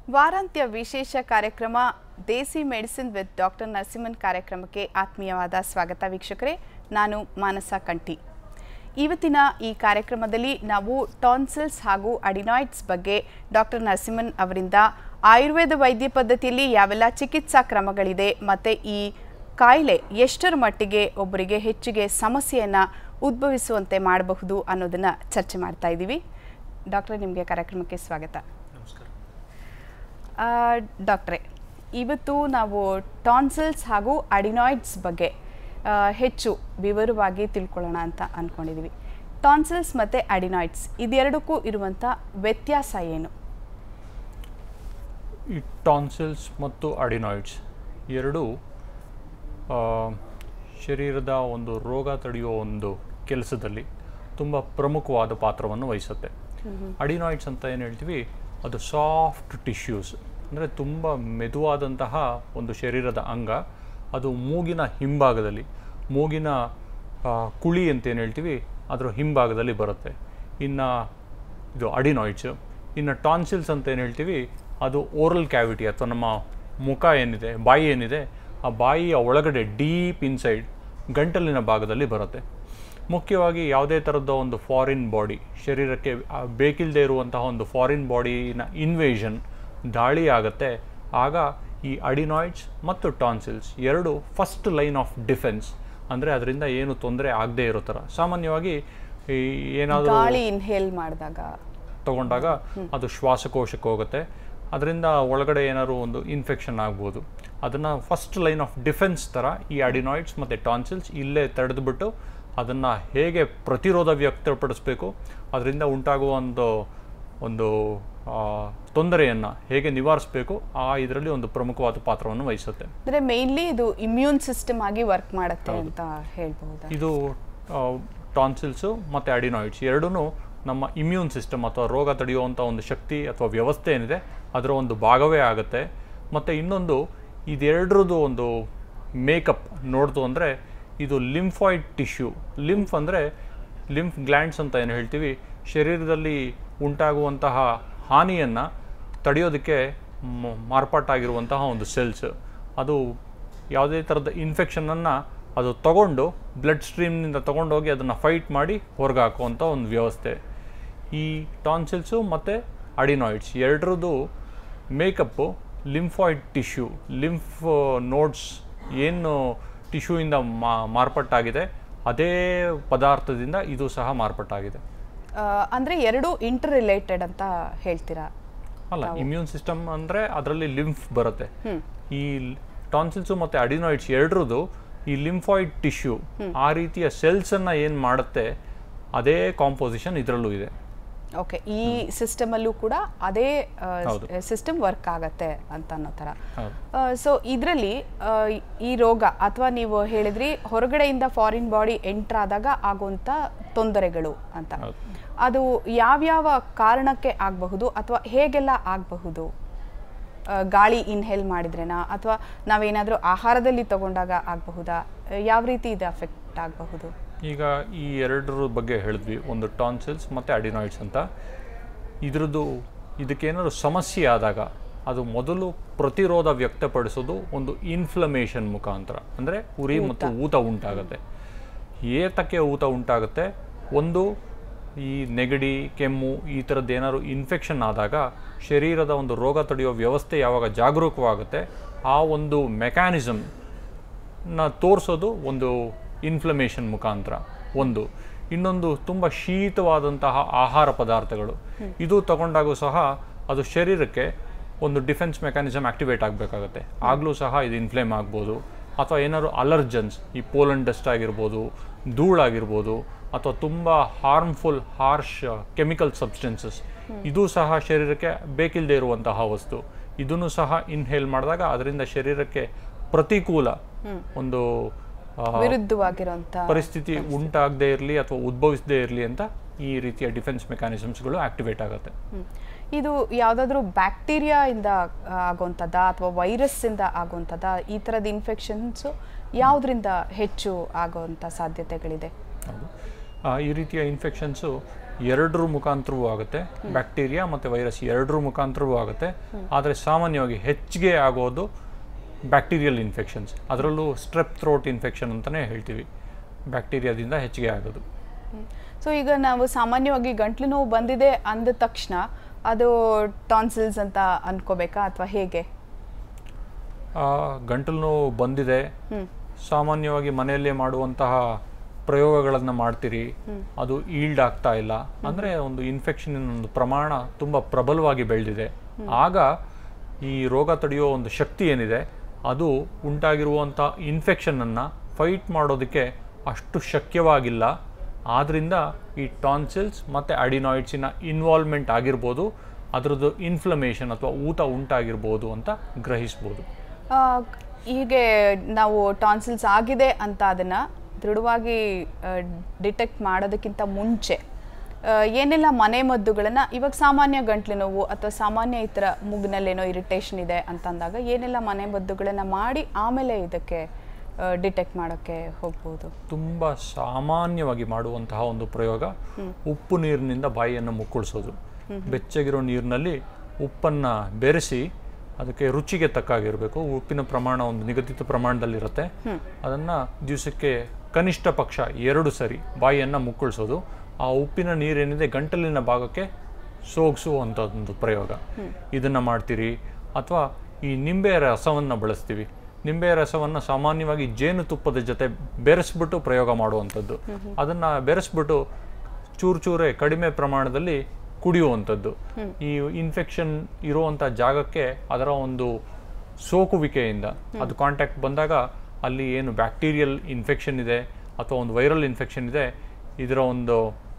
ವಾರಾಂತ್ಯ ವಿಶೇಷ ಕಾರ್ಯಕ್ರಮ desi medicine with doctor Narasimhan ಕಾರ್ಯಕ್ರಮಕ್ಕೆ ಆತ್ಮೀಯವಾದ ಸ್ವಾಗತ ವೀಕ್ಷಕರೇ ನಾನು ಮಾನಸ ಕಂಟಿ ಇವತ್ತಿನ ಈ ಕಾರ್ಯಕ್ರಮದಲ್ಲಿ ನಾವು ಟಾನ್ಸಿಲ್ಸ್ ಹಾಗೂ ಅಡಿನಾಯ್ಡ್ಸ್ ಬಗ್ಗೆ ಡಾಕ್ಟರ್ ನರಸಿಂಹನ್ ಅವರಿಂದ ಆಯುರ್ವೇದ ವೈದ್ಯ ಪದ್ಧತಿಯಲ್ಲಿ ಯಾವೆಲ್ಲ ಚಿಕಿತ್ಸಾ ಕ್ರಮಗಳಿದೆ ಮತ್ತು ಈ ಕಾಯಿಲೆ ಎಷ್ಟರ ಮಟ್ಟಿಗೆ ಒಬ್ಬರಿಗೆ ಹೆಚ್ಚಿಗೆ ಸಮಸ್ಯೆಯನ್ನು ಉದ್ಭವಿಸುವಂತೆ ಮಾಡಬಹುದು ಅನ್ನೋದನ್ನು ಚರ್ಚೆ ಮಾಡ್ತಾ ಇದ್ದೀವಿ ಡಾಕ್ಟ್ರೆ ನಿಮಗೆ ಕಾರ್ಯಕ್ರಮಕ್ಕೆ ಸ್ವಾಗತ ನಮಸ್ಕಾರ ಆ, ಡಾಕ್ಟ್ರೆ ಇವತ್ತು ನಾವು ಟಾನ್ಸಿಲ್ಸ್ ಹಾಗೂ ಅಡಿನಾಯ್ಡ್ಸ್ ಬಗ್ಗೆ ಆ, ಹೆಚ್ಚು ವಿವರವಾಗಿ ತಿಳ್ಕೊಳ್ಳೋಣ ಅಂತ ಅಂದ್ಕೊಂಡಿದ್ದೀವಿ ಟಾನ್ಸಿಲ್ಸ್ ಮತ್ತು ಅಡಿನಾಯ್ಡ್ಸ್ ಇದೆರಡಕ್ಕೂ ಇರುವಂಥ ವ್ಯತ್ಯಾಸ ಏನು ಈ ಟಾನ್ಸಿಲ್ಸ್ ಮತ್ತು ಅಡಿನಾಯ್ಡ್ಸ್ ಎರಡು ಆ, ಶರೀರದ ಒಂದು ರೋಗ ತಡೆಯುವ ಒಂದು ಕೆಲಸದಲ್ಲಿ ತುಂಬ ಪ್ರಮುಖವಾದ ಪಾತ್ರವನ್ನು ವಹಿಸುತ್ತೆ ಅಡಿನಾಯ್ಡ್ಸ್ ಅಂತ ಏನು ಹೇಳ್ತೀವಿ ಅದು ಸಾಫ್ಟ್ ಟಿಶ್ಯೂಸ್ ಅಂದರೆ ತುಂಬ ಮೆದುವಾದಂತಹ ಒಂದು ಶರೀರದ ಅಂಗ ಅದು ಮೂಗಿನ ಹಿಂಭಾಗದಲ್ಲಿ ಮೂಗಿನ ಆ, ಕುಳಿ ಅಂತ ಏನು ಹೇಳ್ತೀವಿ ಅದರ ಹಿಂಭಾಗದಲ್ಲಿ ಬರುತ್ತೆ ಇನ್ನು ಇದು ಅಡಿನಾಯ್ಡ್ಸ್ ಇನ್ನು ಟಾನ್ಸಿಲ್ಸ್ ಅಂತ ಏನು ಹೇಳ್ತೀವಿ ಅದು ಓರಲ್ ಕ್ಯಾವಿಟಿ ಅಥವಾ ನಮ್ಮ ಮುಖ ಏನಿದೆ ಬಾಯಿ ಏನಿದೆ ಆ ಬಾಯಿಯ ಒಳಗಡೆ ಡೀಪ್ ಇನ್ಸೈಡ್ ಗಂಟಲಿನ ಭಾಗದಲ್ಲಿ ಬರುತ್ತೆ ಮುಖ್ಯವಾಗಿ ಯಾವುದೇ ಥರದ ಒಂದು ಫಾರಿನ್ ಬಾಡಿ ಶರೀರಕ್ಕೆ ಆ, ಬೇಕಿಲ್ಲದೆ ಇರುವಂತಹ ಒಂದು ಫಾರಿನ್ ಬಾಡಿನ ಇನ್ವೇಷನ್ ದಾಳಿ ಆಗುತ್ತೆ ಆಗ ಈ ಅಡಿನಾಯ್ಡ್ಸ್ ಮತ್ತು ಟಾನ್ಸಿಲ್ಸ್ ಎರಡು ಫಸ್ಟ್ ಲೈನ್ ಆಫ್ ಡಿಫೆನ್ಸ್ ಅಂದರೆ ಅದರಿಂದ ಏನು ತೊಂದರೆ ಆಗದೇ ಇರೋ ಥರ ಸಾಮಾನ್ಯವಾಗಿ ಈ ಏನಾದರೂ ಗಾಳಿ ಇನ್ಹೇಲ್ ಮಾಡಿದಾಗ ತಗೊಂಡಾಗ ಅದು ಶ್ವಾಸಕೋಶಕ್ಕೆ ಹೋಗುತ್ತೆ ಅದರಿಂದ ಒಳಗಡೆ ಏನಾದ್ರು ಒಂದು ಇನ್ಫೆಕ್ಷನ್ ಆಗ್ಬೋದು ಅದನ್ನು ಫಸ್ಟ್ ಲೈನ್ ಆಫ್ ಡಿಫೆನ್ಸ್ ಥರ ಈ ಅಡಿನಾಯ್ಡ್ಸ್ ಮತ್ತು ಟಾನ್ಸಿಲ್ಸ್ ಇಲ್ಲೇ ತಡೆದುಬಿಟ್ಟು ಅದನ್ನು ಹೇಗೆ ಪ್ರತಿರೋಧ ವ್ಯಕ್ತಪಡಿಸಬೇಕು ಅದರಿಂದ ಆಗುವ ಒಂದು ಒಂದು ತೊಂದರೆಯನ್ನು ಹೇಗೆ ನಿವಾರಿಸಬೇಕು ಆ ಇದರಲ್ಲಿ ಒಂದು ಪ್ರಮುಖವಾದ ಪಾತ್ರವನ್ನು ವಹಿಸುತ್ತೆ ಅಂದರೆ ಮೇಯ್ನ್ಲಿ ಇದು ಇಮ್ಯೂನ್ ಸಿಸ್ಟಮ್ ಆಗಿ ವರ್ಕ್ ಮಾಡುತ್ತೆ ಅಂತ ಹೇಳ್ಬಹುದಾ ಇದು ಟಾನ್ಸಿಲ್ಸು ಮತ್ತು ಅಡಿನಾಯ್ಡ್ಸ್ ಎರಡೂ ನಮ್ಮ ಇಮ್ಯೂನ್ ಸಿಸ್ಟಮ್ ಅಥವಾ ರೋಗ ತಡೆಯುವಂಥ ಒಂದು ಶಕ್ತಿ ಅಥವಾ ವ್ಯವಸ್ಥೆ ಏನಿದೆ ಅದರ ಒಂದು ಭಾಗವೇ ಆಗುತ್ತೆ ಮತ್ತು ಇನ್ನೊಂದು ಇದೆರಡರದ್ದು ಒಂದು ಮೇಕಪ್ ನೋಡ್ತು ಅಂದರೆ ಇದು ಲಿಂಫಾಯ್ಡ್ ಟಿಶ್ಯೂ ಲಿಂಫ್ ಅಂದರೆ ಲಿಂಫ್ ಗ್ಲ್ಯಾಂಡ್ಸ್ ಅಂತ ಏನು ಹೇಳ್ತೀವಿ ಶರೀರದಲ್ಲಿ ಉಂಟಾಗುವಂತಹ ಹಾನಿಯನ್ನು ತಡೆಯೋದಕ್ಕೆ ಮ- ಮಾರ್ಪಾಟಾಗಿರುವಂತಹ ಒಂದು ಸೆಲ್ಸ್ ಅದು ಯಾವುದೇ ಥರದ ಇನ್ಫೆಕ್ಷನನ್ನು ಅದು ತಗೊಂಡು ಬ್ಲಡ್ ಸ್ಟ್ರೀಮ್ನಿಂದ ತಗೊಂಡೋಗಿ ಅದನ್ನು ಫೈಟ್ ಮಾಡಿ ಹೊರಗೆ ಹಾಕುವಂಥ ಒಂದು ವ್ಯವಸ್ಥೆ ಈ ಟಾನ್ಸಿಲ್ಸು ಮತ್ತು ಅಡಿನಾಯ್ಡ್ಸ್ ಎರಡರದ್ದು makeup lymphoid tissue lymph nodes ಏನು ಟಿಶ್ಯೂಯಿಂದ ಮಾ ಮಾರ್ಪಟ್ಟಾಗಿದೆ ಅದೇ ಪದಾರ್ಥದಿಂದ ಇದು ಸಹ ಮಾರ್ಪಟ್ಟಾಗಿದೆ ಆ, ಅಂದ್ರೆ ಎರಡು ಇಂಟರ್ ರಿಲೇಟೆಡ್ ಅಂತ ಹೇಳ್ತೀರಾ ಅಲ್ಲ ಇಮ್ಯೂನ್ ಸಿಸ್ಟಮ್ ಅಂದರೆ ಅದರಲ್ಲಿ ಲಿಂಫ್ ಬರುತ್ತೆ ಈ ಟಾನ್ಸಿಲ್ಸು ಮತ್ತು ಅಡಿನಾಯ್ಡ್ಸ್ ಎರಡರದ್ದು ಈ ಲಿಂಫಾಯ್ಡ್ ಟಿಶ್ಯೂ ಆ ರೀತಿಯ ಸೆಲ್ಸನ್ನು ಏನು ಮಾಡುತ್ತೆ ಅದೇ ಕಾಂಪೋಸಿಷನ್ ಇದರಲ್ಲೂ ಇದೆ ಓಕೆ ಈ ಸಿಸ್ಟಮ್ ಅಲ್ಲೂ ಕೂಡ ಅದೇ ಹೌದು. ಸಿಸ್ಟಮ್ ವರ್ಕ್ ಆಗತ್ತೆ ಅಂತ ಅನ್ನೋ ಥರ ಹೌದು ಸೊ ಇದರಲ್ಲಿ ಈ ರೋಗ ಅಥವಾ ನೀವು ಹೇಳಿದ್ರಿ ಹೊರಗಡೆಯಿಂದ ಫಾರಿನ್ ಬಾಡಿ ಎಂಟರ್ ಆದಾಗ ಆಗುವಂಥ ತೊಂದರೆಗಳು ಅಂತ ಹೌದು. ಅದು ಯಾವ್ಯಾವ ಕಾರಣಕ್ಕೆ ಆಗಬಹುದು ಅಥವಾ ಹೇಗೆಲ್ಲ ಆಗಬಹುದು ಗಾಳಿ ಇನ್ಹೇಲ್ ಮಾಡಿದ್ರೇನಾ ಅಥವಾ ನಾವೇನಾದರೂ ಆಹಾರದಲ್ಲಿ ತಗೊಂಡಾಗ ಆಗಬಹುದಾ ಯಾವ ರೀತಿ ಇದು ಅಫೆಕ್ಟ್ ಆಗಬಹುದು ಈಗ ಈ ಎರಡರ ಬಗ್ಗೆ ಹೇಳಿದ್ವಿ ಒಂದು ಟಾನ್ಸಿಲ್ಸ್ ಮತ್ತು ಅಡಿನಾಯ್ಡ್ಸ್ ಅಂತ ಇದ್ರದ್ದು ಇದಕ್ಕೇನಾದ್ರು ಸಮಸ್ಯೆ ಆದಾಗ ಅದು ಮೊದಲು ಪ್ರತಿರೋಧ ವ್ಯಕ್ತಪಡಿಸೋದು ಒಂದು ಇನ್ಫ್ಲಮೇಷನ್ ಮುಖಾಂತರ ಅಂದರೆ ಉರಿ ಮತ್ತು ಊತ ಉಂಟಾಗುತ್ತೆ ಏತಕ್ಕೆ ಊತ ಉಂಟಾಗುತ್ತೆ ಒಂದು ಈ ನೆಗಡಿ ಕೆಮ್ಮು ಈ ಥರದ್ದು ಏನಾದ್ರು ಇನ್ಫೆಕ್ಷನ್ ಆದಾಗ ಶರೀರದ ಒಂದು ರೋಗ ತಡೆಯುವ ವ್ಯವಸ್ಥೆ ಯಾವಾಗ ಜಾಗರೂಕವಾಗುತ್ತೆ ಆ ಒಂದು ಮೆಕ್ಯಾನಿಸಮ್ ನ ತೋರಿಸೋದು ಒಂದು ಇನ್ಫ್ಲಮೇಷನ್ ಮುಖಾಂತರ ಒಂದು ಇನ್ನೊಂದು ತುಂಬ ಶೀತವಾದಂತಹ ಆಹಾರ ಪದಾರ್ಥಗಳು ಇದು ತಗೊಂಡಾಗೂ ಸಹ ಅದು ಶರೀರಕ್ಕೆ ಒಂದು ಡಿಫೆನ್ಸ್ ಮೆಕ್ಯಾನಿಸಮ್ ಆಕ್ಟಿವೇಟ್ ಆಗಬೇಕಾಗುತ್ತೆ ಆಗಲೂ ಸಹ ಇದು ಇನ್ಫ್ಲೇಮ್ ಆಗ್ಬೋದು ಅಥವಾ ಏನಾದ್ರು ಅಲರ್ಜನ್ಸ್ ಈ ಪೋಲನ್ ಡಸ್ಟ್ ಆಗಿರ್ಬೋದು ಧೂಳಾಗಿರ್ಬೋದು ಅಥವಾ ತುಂಬ ಹಾರ್ಮ್ಫುಲ್ ಹಾರ್ಶ್ ಕೆಮಿಕಲ್ ಸಬ್ಸ್ಟೆನ್ಸಸ್ ಇದು ಸಹ ಶರೀರಕ್ಕೆ ಬೇಕಿಲ್ಲದೆ ಇರುವಂತಹ ವಸ್ತು ಇದನ್ನು ಸಹ ಇನ್ಹೇಲ್ ಮಾಡಿದಾಗ ಅದರಿಂದ ಶರೀರಕ್ಕೆ ಪ್ರತಿಕೂಲ ಒಂದು ಆ, ವಿರುದ್ಧವಾಗಿರುವಂಥ ಪರಿಸ್ಥಿತಿ ಉಂಟಾಗದೇ ಇರಲಿ ಅಥವಾ ಉದ್ಭವಿಸದೇ ಇರಲಿ ಅಂತ ಈ ರೀತಿಯ ಡಿಫೆನ್ಸ್ ಮೆಕ್ಯಾನಿಸಮ್ಸ್ಗಳು ಆಕ್ಟಿವೇಟ್ ಆಗುತ್ತೆ ಹ್ಮ್. ಇದು ಯಾವುದಾದ್ರೂ ಬ್ಯಾಕ್ಟೀರಿಯಾ ಇಂದ ಆಗುವಂಥದ್ದ ಅಥವಾ ವೈರಸ್ ಇಂದ ಆಗುವಂಥದ್ದ ಈ ಥರದ ಇನ್ಫೆಕ್ಷನ್ಸು ಯಾವುದರಿಂದ ಹೆಚ್ಚು ಆಗುವಂಥ ಸಾಧ್ಯತೆಗಳಿದೆ ಹೌದು ಆ, ಈ ರೀತಿಯ ಇನ್ಫೆಕ್ಷನ್ಸು ಎರಡರ ಮುಖಾಂತರವೂ ಆಗುತ್ತೆ ಬ್ಯಾಕ್ಟೀರಿಯಾ ಮತ್ತು ವೈರಸ್ ಎರಡರ ಮುಖಾಂತರವೂ ಆಗುತ್ತೆ ಆದರೆ ಸಾಮಾನ್ಯವಾಗಿ ಹೆಚ್ಚಿಗೆ ಆಗೋದು ಬ್ಯಾಕ್ಟೀರಿಯಲ್ ಇನ್ಫೆಕ್ಷನ್ಸ್ ಅದರಲ್ಲೂ ಸ್ಟ್ರೆಪ್ ಥ್ರೋಟ್ ಇನ್ಫೆಕ್ಷನ್ ಅಂತಲೇ ಹೇಳ್ತೀವಿ ಬ್ಯಾಕ್ಟೀರಿಯಾದಿಂದ ಹೆಚ್ಚಿಗೆ ಆಗೋದು ಸೊ ಈಗ ನಾವು ಸಾಮಾನ್ಯವಾಗಿ ಗಂಟ್ಲು ನೋವು ಬಂದಿದೆ ಅಂದ ತಕ್ಷಣ ಅದು ಟಾನ್ಸಿಲ್ಸ್ ಅಂತ ಅನ್ಕೋಬೇಕಾ ಅಥವಾ ಹೇಗೆ ಆ, ಗಂಟಲು ನೋವು ಬಂದಿದೆ ಹ್ಮ್. ಸಾಮಾನ್ಯವಾಗಿ ಮನೆಯಲ್ಲೇ ಮಾಡುವಂತಹ ಪ್ರಯೋಗಗಳನ್ನು ಮಾಡ್ತೀರಿ ಅದು ಈಲ್ಡ್ ಆಗ್ತಾ ಇಲ್ಲ ಅಂದರೆ ಒಂದು ಇನ್ಫೆಕ್ಷನ್ ಒಂದು ಪ್ರಮಾಣ ತುಂಬ ಪ್ರಬಲವಾಗಿ ಬೆಳೆದಿದೆ ಆಗ ಈ ರೋಗ ತಡೆಯೋ ಒಂದು ಶಕ್ತಿ ಏನಿದೆ ಅದು ಉಂಟಾಗಿರುವಂಥ ಇನ್ಫೆಕ್ಷನನ್ನು ಫೈಟ್ ಮಾಡೋದಕ್ಕೆ ಅಷ್ಟು ಶಕ್ಯವಾಗಿಲ್ಲ ಆದ್ದರಿಂದ ಈ ಟಾನ್ಸಿಲ್ಸ್ ಮತ್ತು ಅಡಿನಾಯ್ಡ್ಸಿನ ಇನ್ವಾಲ್ವ್ಮೆಂಟ್ ಆಗಿರ್ಬೋದು ಅದರದ್ದು ಇನ್ಫ್ಲಮೇಷನ್ ಅಥವಾ ಊತ ಉಂಟಾಗಿರ್ಬೋದು ಅಂತ ಗ್ರಹಿಸ್ಬೋದು ಆ, ಹೀಗೆ ನಾವು ಟಾನ್ಸಿಲ್ಸ್ ಆಗಿದೆ ಅಂತ ಅದನ್ನು ದೃಢವಾಗಿ ಡಿಟೆಕ್ಟ್ ಮಾಡೋದಕ್ಕಿಂತ ಮುಂಚೆ ಆ, ಏನೆಲ್ಲ ಮನೆ ಮದ್ದುಗಳನ್ನು ಇವಾಗ ಸಾಮಾನ್ಯ ಗಂಟ್ಲು ನೋವು ಅಥವಾ ಸಾಮಾನ್ಯ ಈ ಥರ ಮೂಗಿನಲ್ಲೇನೋ ಇರಿಟೇಷನ್ ಇದೆ ಅಂತ ಅಂದಾಗ ಏನೆಲ್ಲ ಮನೆ ಮದ್ದುಗಳನ್ನು ಮಾಡಿ ಆಮೇಲೆ ಇದಕ್ಕೆ ಡಿಟೆಕ್ಟ್ ಮಾಡೋಕ್ಕೆ ಹೋಗ್ಬೋದು ತುಂಬ ಸಾಮಾನ್ಯವಾಗಿ ಮಾಡುವಂತಹ ಒಂದು ಪ್ರಯೋಗ ಉಪ್ಪು ನೀರಿನಿಂದ ಬಾಯಿಯನ್ನು ಮುಕ್ಕಳಿಸೋದು ಬೆಚ್ಚಗಿರೋ ನೀರಿನಲ್ಲಿ ಉಪ್ಪನ್ನು ಬೆರೆಸಿ ಅದಕ್ಕೆ ರುಚಿಗೆ ತಕ್ಕಾಗಿರಬೇಕು ಉಪ್ಪಿನ ಪ್ರಮಾಣ ಒಂದು ನಿಗದಿತ ಪ್ರಮಾಣದಲ್ಲಿರುತ್ತೆ ಅದನ್ನು ದಿವಸಕ್ಕೆ ಕನಿಷ್ಠ ಪಕ್ಷ ಎರಡು ಸರಿ ಬಾಯಿಯನ್ನು ಮುಕ್ಕಳಿಸೋದು ಆ ಉಪ್ಪಿನ ನೀರೇನಿದೆ ಗಂಟಲಿನ ಭಾಗಕ್ಕೆ ಸೋಗಿಸುವಂಥದ್ದೊಂದು ಪ್ರಯೋಗ ಇದನ್ನು ಮಾಡ್ತೀರಿ ಅಥವಾ ಈ ನಿಂಬೆ ರಸವನ್ನು ಬಳಸ್ತೀವಿ ನಿಂಬೆ ರಸವನ್ನು ಸಾಮಾನ್ಯವಾಗಿ ಜೇನುತುಪ್ಪದ ಜೊತೆ ಬೆರೆಸ್ಬಿಟ್ಟು ಪ್ರಯೋಗ ಮಾಡುವಂಥದ್ದು ಅದನ್ನು ಬೆರೆಸ್ಬಿಟ್ಟು ಚೂರು ಚೂರೇ ಕಡಿಮೆ ಪ್ರಮಾಣದಲ್ಲಿ ಕುಡಿಯುವಂಥದ್ದು ಈ ಇನ್ಫೆಕ್ಷನ್ ಇರುವಂಥ ಜಾಗಕ್ಕೆ ಅದರ ಒಂದು ಸೋಕುವಿಕೆಯಿಂದ ಅದು ಕಾಂಟ್ಯಾಕ್ಟ್ ಬಂದಾಗ ಅಲ್ಲಿ ಏನು ಬ್ಯಾಕ್ಟೀರಿಯಲ್ ಇನ್ಫೆಕ್ಷನ್ ಇದೆ ಅಥವಾ ಒಂದು ವೈರಲ್ ಇನ್ಫೆಕ್ಷನ್ ಇದೆ ಇದರ ಒಂದು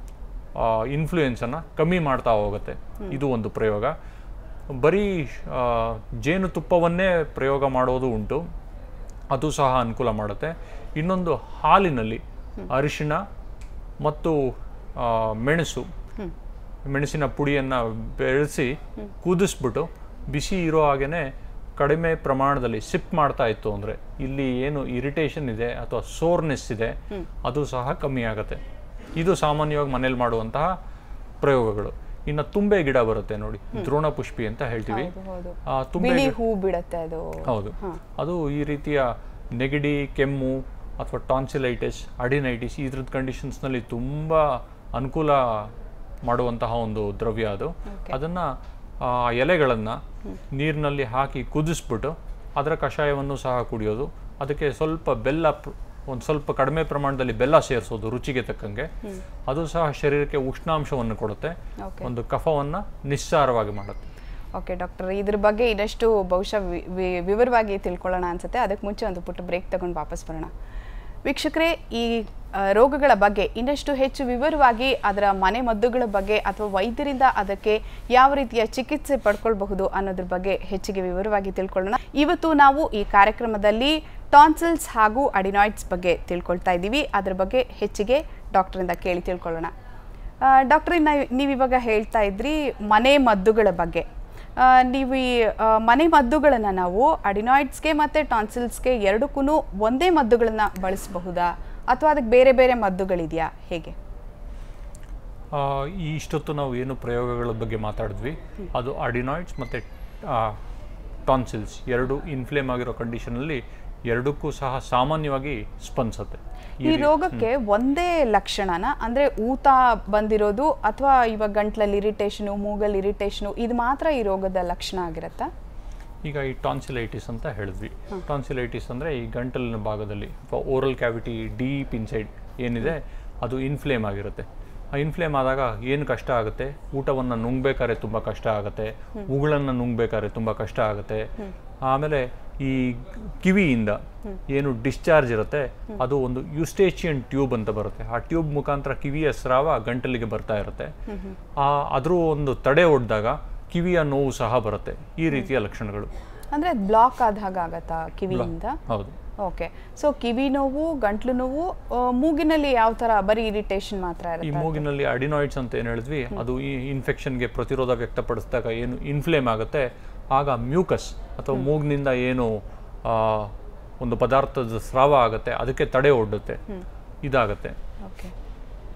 ಇನ್ಫ್ಲೂಯೆನ್ಸನ್ನು ಕಮ್ಮಿ ಮಾಡ್ತಾ ಹೋಗುತ್ತೆ ಇದು ಒಂದು ಪ್ರಯೋಗ ಬರೀ ಆ, ಜೇನುತುಪ್ಪವನ್ನೇ ಪ್ರಯೋಗ ಮಾಡೋದು ಉಂಟು ಅದು ಸಹ ಅನುಕೂಲ ಮಾಡುತ್ತೆ ಇನ್ನೊಂದು ಹಾಲಿನಲ್ಲಿ ಅರಿಶಿಣ ಮತ್ತು ಆ, ಮೆಣಸು ಮೆಣಸಿನ ಪುಡಿಯನ್ನು ಬೆರೆಸಿ ಕುದಿಸ್ಬಿಟ್ಟು ಬಿಸಿ ಇರೋ ಹಾಗೇನೆ ಕಡಿಮೆ ಪ್ರಮಾಣದಲ್ಲಿ ಸಿಪ್ ಮಾಡ್ತಾ ಇತ್ತು ಅಂದರೆ ಇಲ್ಲಿ ಏನು ಇರಿಟೇಷನ್ ಇದೆ ಅಥವಾ ಸೋರ್ನೆಸ್ ಇದೆ ಅದು ಸಹ ಕಮ್ಮಿ ಆಗುತ್ತೆ ಇದು ಸಾಮಾನ್ಯವಾಗಿ ಮನೇಲಿ ಮಾಡುವಂತಹ ಪ್ರಯೋಗಗಳು ಇನ್ನು ತುಂಬೆ ಗಿಡ ಬರುತ್ತೆ ನೋಡಿ ದ್ರೋಣ ಪುಷ್ಪಿ ಅಂತ ಹೇಳ್ತೀವಿ ಹೌದು ಹೌದು ಆ ತುಂಬೆ ಬಿಳಿ ಗಿ- ಹೂ ಬಿಡುತ್ತೆ ಅದು ಹೌದು ಅದು ಈ ರೀತಿಯ ನೆಗಡಿ ಕೆಮ್ಮು ಅಥವಾ ಟಾನ್ಸಿಲೈಟಿಸ್ ಅಡಿನೈಟಿಸ್ ಈ ಥರದ ಕಂಡೀಷನ್ಸ್ನಲ್ಲಿ ತುಂಬ ಅನುಕೂಲ ಮಾಡುವಂತಹ ಒಂದು ದ್ರವ್ಯ ಅದು ಅದನ್ನು ಆ ಎಲೆಗಳನ್ನು ನೀರಿನಲ್ಲಿ ಹಾಕಿ ಕುದಿಸ್ಬಿಟ್ಟು ಅದರ ಕಷಾಯವನ್ನು ಸಹ ಕುಡಿಯೋದು ಅದಕ್ಕೆ ಸ್ವಲ್ಪ ಬೆಲ್ಲ ಒಂದು ಸ್ವಲ್ಪ ಕಡಿಮೆ ಪ್ರಮಾಣದಲ್ಲಿ ಬೆಲ್ಲ ಸೇರಿಸೋದು ರುಚಿಗೆ ತಕ್ಕಂಗೆ ಅದು ಸಹ ಶರೀರಕ್ಕೆ ಉಷ್ಣಾಂಶವನ್ನು ಕೊಡುತ್ತೆ Okay. ಒಂದು ಕಫವನ್ನು ನಿಸ್ಸಾರವಾಗಿ ಮಾಡುತ್ತೆ ಓಕೆ ಡಾಕ್ಟರ್ ಇದ್ರ ಬಗ್ಗೆ ಇನ್ನಷ್ಟು ಬಹುಶಃ ವಿ- ವಿ- ವಿವರವಾಗಿ ತಿಳ್ಕೊಳ್ಳೋಣ ಅನ್ಸುತ್ತೆ ಅದಕ್ಕೆ ಮುಂಚೆ ಒಂದು ಪುಟ್ಟ ಬ್ರೇಕ್ ತಗೊಂಡು ವಾಪಸ್ ಬರೋಣ ವೀಕ್ಷಕರೇ ಈ ಆ, ರೋಗಗಳ ಬಗ್ಗೆ ಇನ್ನಷ್ಟು ಹೆಚ್ಚು ವಿವರವಾಗಿ ಅದರ ಮನೆ ಮದ್ದುಗಳ ಬಗ್ಗೆ ಅಥವಾ ವೈದ್ಯರಿಂದ ಅದಕ್ಕೆ ಯಾವ ರೀತಿಯ ಚಿಕಿತ್ಸೆ ಪಡ್ಕೊಳ್ಬಹುದು ಅನ್ನೋದ್ರ ಬಗ್ಗೆ ಹೆಚ್ಚಿಗೆ ವಿವರವಾಗಿ ತಿಳ್ಕೊಳ್ಳೋಣ ಇವತ್ತು ನಾವು ಈ ಕಾರ್ಯಕ್ರಮದಲ್ಲಿ ಟಾನ್ಸಿಲ್ಸ್ ಹಾಗೂ ಅಡಿನಾಯ್ಡ್ಸ್ ಬಗ್ಗೆ ತಿಳ್ಕೊಳ್ತಾ ಇದ್ದೀವಿ ಅದರ ಬಗ್ಗೆ ಹೆಚ್ಚಿಗೆ ಡಾಕ್ಟರಿಂದ ಕೇಳಿ ತಿಳ್ಕೊಳ್ಳೋಣ ಡಾಕ್ಟ್ರಿ ನೀವು ಇವಾಗ ಹೇಳ್ತಾ ಇದ್ರಿ ಮನೆ ಮದ್ದುಗಳ ಬಗ್ಗೆ ಆ, ನೀವು ಈ ಆ, ಮನೆ ಮದ್ದುಗಳನ್ನು ನಾವು ಅಡಿನಾಯ್ಡ್ಸ್ಗೆ ಮತ್ತು ಟಾನ್ಸಿಲ್ಸ್ಗೆ ಎರಡಕ್ಕೂ ಒಂದೇ ಮದ್ದುಗಳನ್ನು ಬಳಸಬಹುದಾ ಅಥವಾ ಅದಕ್ಕೆ ಬೇರೆ ಬೇರೆ ಮದ್ದುಗಳಿದೆಯಾ ಹೇಗೆ ಆ, ಈ ಇಷ್ಟೊತ್ತು ನಾವು ಏನು ಪ್ರಯೋಗಗಳ ಬಗ್ಗೆ ಮಾತಾಡಿದ್ವಿ ಅದು ಅಡಿನಾಯ್ಡ್ಸ್ ಮತ್ತು ಟಾನ್ಸಿಲ್ಸ್ ಎರಡು ಇನ್ಫ್ಲೇಮ್ ಆಗಿರೋ ಕಂಡೀಷನಲ್ಲಿ ಎರಡಕ್ಕೂ ಸಹ ಸಾಮಾನ್ಯವಾಗಿ ಸ್ಪಂದಿಸುತ್ತೆ ಈ ರೋಗಕ್ಕೆ ಒಂದೇ ಲಕ್ಷಣನ ಅಂದರೆ ಊತ ಬಂದಿರೋದು ಅಥವಾ ಇವಾಗ ಗಂಟ್ಲಲ್ಲಿ ಇರಿಟೇಷನು ಮೂಗಲ್ಲಿ ಇರಿಟೇಷನು ಇದು ಮಾತ್ರ ಈ ರೋಗದ ಲಕ್ಷಣ ಆಗಿರುತ್ತಾ ಈಗ ಈ ಟಾನ್ಸಿಲೈಟಿಸ್ ಅಂತ ಹೇಳಿದ್ವಿ ಟಾನ್ಸಿಲೈಟಿಸ್ ಅಂದರೆ ಈ ಗಂಟಲಿನ ಭಾಗದಲ್ಲಿ ಅಥವಾ ಓರಲ್ ಕ್ಯಾವಿಟಿ ಡೀಪ್ ಇನ್ಸೈಡ್ ಏನಿದೆ ಅದು ಇನ್ಫ್ಲೇಮ್ ಆಗಿರುತ್ತೆ ಆ ಇನ್ಫ್ಲೇಮ್ ಆದಾಗ ಏನು ಕಷ್ಟ ಆಗುತ್ತೆ ಊಟವನ್ನು ನುಂಗ್ಬೇಕಾದ್ರೆ ತುಂಬ ಕಷ್ಟ ಆಗುತ್ತೆ ಉಗುಳನ್ನು ನುಂಗ್ಬೇಕಾದ್ರೆ ತುಂಬ ಕಷ್ಟ ಆಗುತ್ತೆ ಆಮೇಲೆ ಈ ಕಿವಿಯಿಂದ ಏನು ಡಿಸ್ಚಾರ್ಜ್ ಇರುತ್ತೆ ಅದು ಒಂದು ಯುಸ್ಟೇಚಿಯನ್ ಟ್ಯೂಬ್ ಅಂತ ಬರುತ್ತೆ ಆ ಟ್ಯೂಬ್ ಮುಖಾಂತರ ಕಿವಿಯ ಸ್ರಾವ ಗಂಟಲಿಗೆ ಬರ್ತಾ ಇರುತ್ತೆ ಆ ಅದ್ರ ಒಂದು ತಡೆ ಒಡ್ದಾಗ ಕಿವಿಯ ನೋವು ಸಹ ಬರುತ್ತೆ ಈ ರೀತಿಯ ಲಕ್ಷಣಗಳು ಅಂದರೆ ಬ್ಲಾಕ್ ಆದ ಹಾಗೆ ಆಗತ್ತಾ ಕಿವಿಯಿಂದ ಹೌದು ಓಕೆ ಸೊ ಕಿವಿ ನೋವು ಗಂಟ್ಲು ನೋವು ಆ, ಮೂಗಿನಲ್ಲಿ ಯಾವ ಥರ ಬರೀ ಇರಿಟೇಷನ್ ಮಾತ್ರ ಈ ಇರುತ್ತೆ ಮೂಗಿನಲ್ಲಿ ಅಡಿನಾಯ್ಡ್ಸ್ ಅಂತ ಏನು ಹೇಳಿದ್ವಿ ಅದು ಈ ಇನ್ಫೆಕ್ಷನ್ಗೆ ಪ್ರತಿರೋಧ ವ್ಯಕ್ತಪಡಿಸಿದಾಗ ಏನು ಇನ್ಫ್ಲೇಮ್ ಆಗುತ್ತೆ ಆಗ ಮ್ಯೂಕಸ್ ಅಥವಾ ಮೂಗಿನಿಂದ ಏನು ಆ, ಒಂದು ಪದಾರ್ಥದ ಸ್ರಾವ ಆಗುತ್ತೆ ಅದಕ್ಕೆ ತಡೆ ಒಡ್ಡುತ್ತೆ ಇದಾಗುತ್ತೆ ಓಕೆ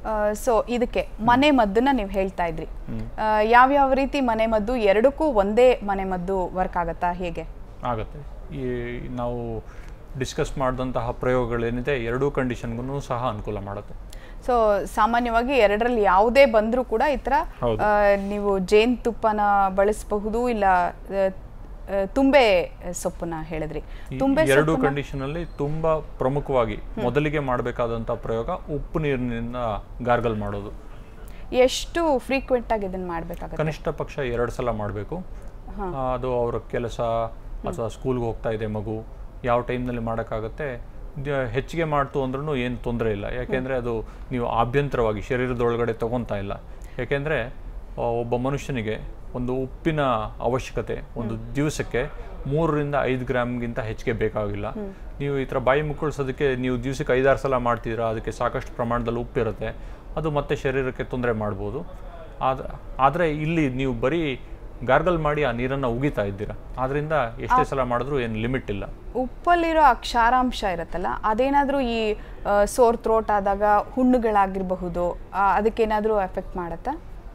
ಸೊ ಇದಕ್ಕೆ ಮನೆ ಮದ್ದನ್ನ ನೀವು ಹೇಳ್ತಾ ಇದ್ರಿ ಆ, ಯಾವ್ಯಾವ ರೀತಿ ಮನೆ ಮದ್ದು ಎರಡಕ್ಕೂ ಒಂದೇ ಮನೆ ಮದ್ದು ವರ್ಕ್ ಆಗತ್ತಾ ಹೇಗೆ ಆಗುತ್ತೆ ಈ ನಾವು ಡಿಸ್ಕಸ್ ಮಾಡಿದಂತಹ ಪ್ರಯೋಗಗಳೇನಿದೆ ಎರಡೂ ಕಂಡೀಷನ್ಗೂ ಸಹ ಅನುಕೂಲ ಮಾಡುತ್ತೆ ಸೊ ಸಾಮಾನ್ಯವಾಗಿ ಎರಡರಲ್ಲಿ ಯಾವುದೇ ಬಂದರೂ ಕೂಡ ಈ ಥರ ಹೌದು. ಆ, ನೀವು ಜೇನುತುಪ್ಪನ ಬಳಸಬಹುದು ಇಲ್ಲ ಆ, ಆ, ತುಂಬೆ ಸೊಪ್ಪನ್ನ ಹೇಳಿದ್ರಿ ಈ ತುಂಬೆ ಎರಡು ಸೊಪ್ಪನ್ನ ಕಂಡೀಷನ್ ಅಲ್ಲಿ ತುಂಬಾ ಪ್ರಮುಖವಾಗಿ ಮೊದಲಿಗೆ ಮಾಡಬೇಕಾದಂತ ಪ್ರಯೋಗ ಉಪ್ಪು ನೀರಿನಿಂದ ಗಾರ್ಗಲ್ ಮಾಡೋದು ಎಷ್ಟು ಫ್ರೀಕ್ವೆಂಟ್ ಆಗಿ ಇದನ್ನ ಮಾಡಬೇಕಾಗತ್ತೆ ಕನಿಷ್ಠ ಪಕ್ಷ ಎರಡು ಸಲ ಮಾಡಬೇಕು ಅದು ಅವರ ಕೆಲಸ ಅಥವಾ ಸ್ಕೂಲ್ಗೆ ಹೋಗ್ತಾ ಇದೆ ಮಗು ಯಾವ ಟೈಮ್ನಲ್ಲಿ ಮಾಡೋಕ್ಕಾಗತ್ತೆ ದ- ಹೆಚ್ಚಿಗೆ ಮಾಡ್ತು ಅಂದ್ರೂ ಏನು ತೊಂದರೆ ಇಲ್ಲ ಯಾಕೆಂದರೆ ಅದು ನೀವು ಆಭ್ಯಂತರವಾಗಿ ಶರೀರದೊಳಗಡೆ ತಗೊತಾ ಇಲ್ಲ ಯಾಕೆಂದರೆ ಒಬ್ಬ ಮನುಷ್ಯನಿಗೆ ಒಂದು ಉಪ್ಪಿನ ಅವಶ್ಯಕತೆ ಒಂದು ದಿವಸಕ್ಕೆ ಮೂರರಿಂದ ಐದು ಗ್ರಾಮ್ಗಿಂತ ಹೆಚ್ಚಿಗೆ ಬೇಕಾಗಿಲ್ಲ ನೀವು ಈ ಥರ ಬಾಯಿ ಮುಕ್ಕಳಿಸೋದಕ್ಕೆ ನೀವು ದಿವಸಕ್ಕೆ ಐದಾರು ಸಲ ಮಾಡ್ತೀರಾ ಅದಕ್ಕೆ ಸಾಕಷ್ಟು ಪ್ರಮಾಣದಲ್ಲಿ ಉಪ್ಪಿರುತ್ತೆ ಅದು ಮತ್ತೆ ಶರೀರಕ್ಕೆ ತೊಂದರೆ ಮಾಡ್ಬೋದು ಆದ ಆದರೆ ಇಲ್ಲಿ ನೀವು ಬರೀ ಗಾರ್ಗಲ್ ಮಾಡಿ ಆ ನೀರನ್ನು ಉಗಿತಾ ಇದ್ದೀರಾ ಆದ್ರಿಂದ ಎಷ್ಟೇ ಸಲ ಮಾಡಿದ್ರೂ ಏನು ಲಿಮಿಟ್ ಇಲ್ಲ ಉಪ್ಪಲ್ಲಿರೋ ಆ ಕ್ಷಾರಾಂಶ ಇರುತ್ತಲ್ಲ ಅದೇನಾದ್ರೂ ಈ ಸೋರ್ ಥ್ರೋಟ್ ಆದಾಗ ಹುಣ್ಣುಗಳಾಗಿರಬಹುದು ಅದಕ್ಕೇನಾದ್ರೂ ಎಫೆಕ್ಟ್ ಮಾಡತ್ತಾ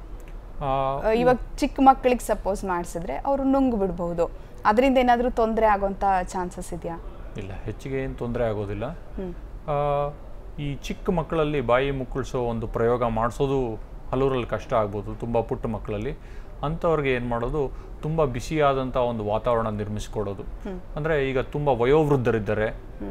ಆ, ಆ, ಇವಾಗ ಚಿಕ್ಕ ಮಕ್ಕಳಿಗೆ ಸಪೋಸ್ ಮಾಡಿಸಿದ್ರೆ ಅವರು ನುಂಗ್ ಬಿಡಬಹುದು ಅದರಿಂದ ಏನಾದ್ರೂ ತೊಂದರೆ ಆಗೋಂಥ ಚಾನ್ಸಸ್ ಇದೆಯಾ ಇಲ್ಲ ಹೆಚ್ಚಿಗೆ ಏನು ತೊಂದರೆ ಆಗೋದಿಲ್ಲ ಹ್ಮ್. ಆ, ಈ ಚಿಕ್ಕ ಮಕ್ಕಳಲ್ಲಿ ಬಾಯಿ ಮುಕ್ಕಳಿಸೋ ಒಂದು ಪ್ರಯೋಗ ಮಾಡಿಸೋದು ಹಲವರಲ್ಲಿ ಕಷ್ಟ ಆಗ್ಬೋದು ತುಂಬ ಪುಟ್ಟ ಮಕ್ಕಳಲ್ಲಿ ಅಂಥವ್ರಿಗೆ ಏನು ಮಾಡೋದು ತುಂಬ ಬಿಸಿಯಾದಂಥ ಒಂದು ವಾತಾವರಣ ನಿರ್ಮಿಸ್ಕೊಡೋದು ಅಂದರೆ ಈಗ ತುಂಬ ವಯೋವೃದ್ಧರಿದ್ದಾರೆ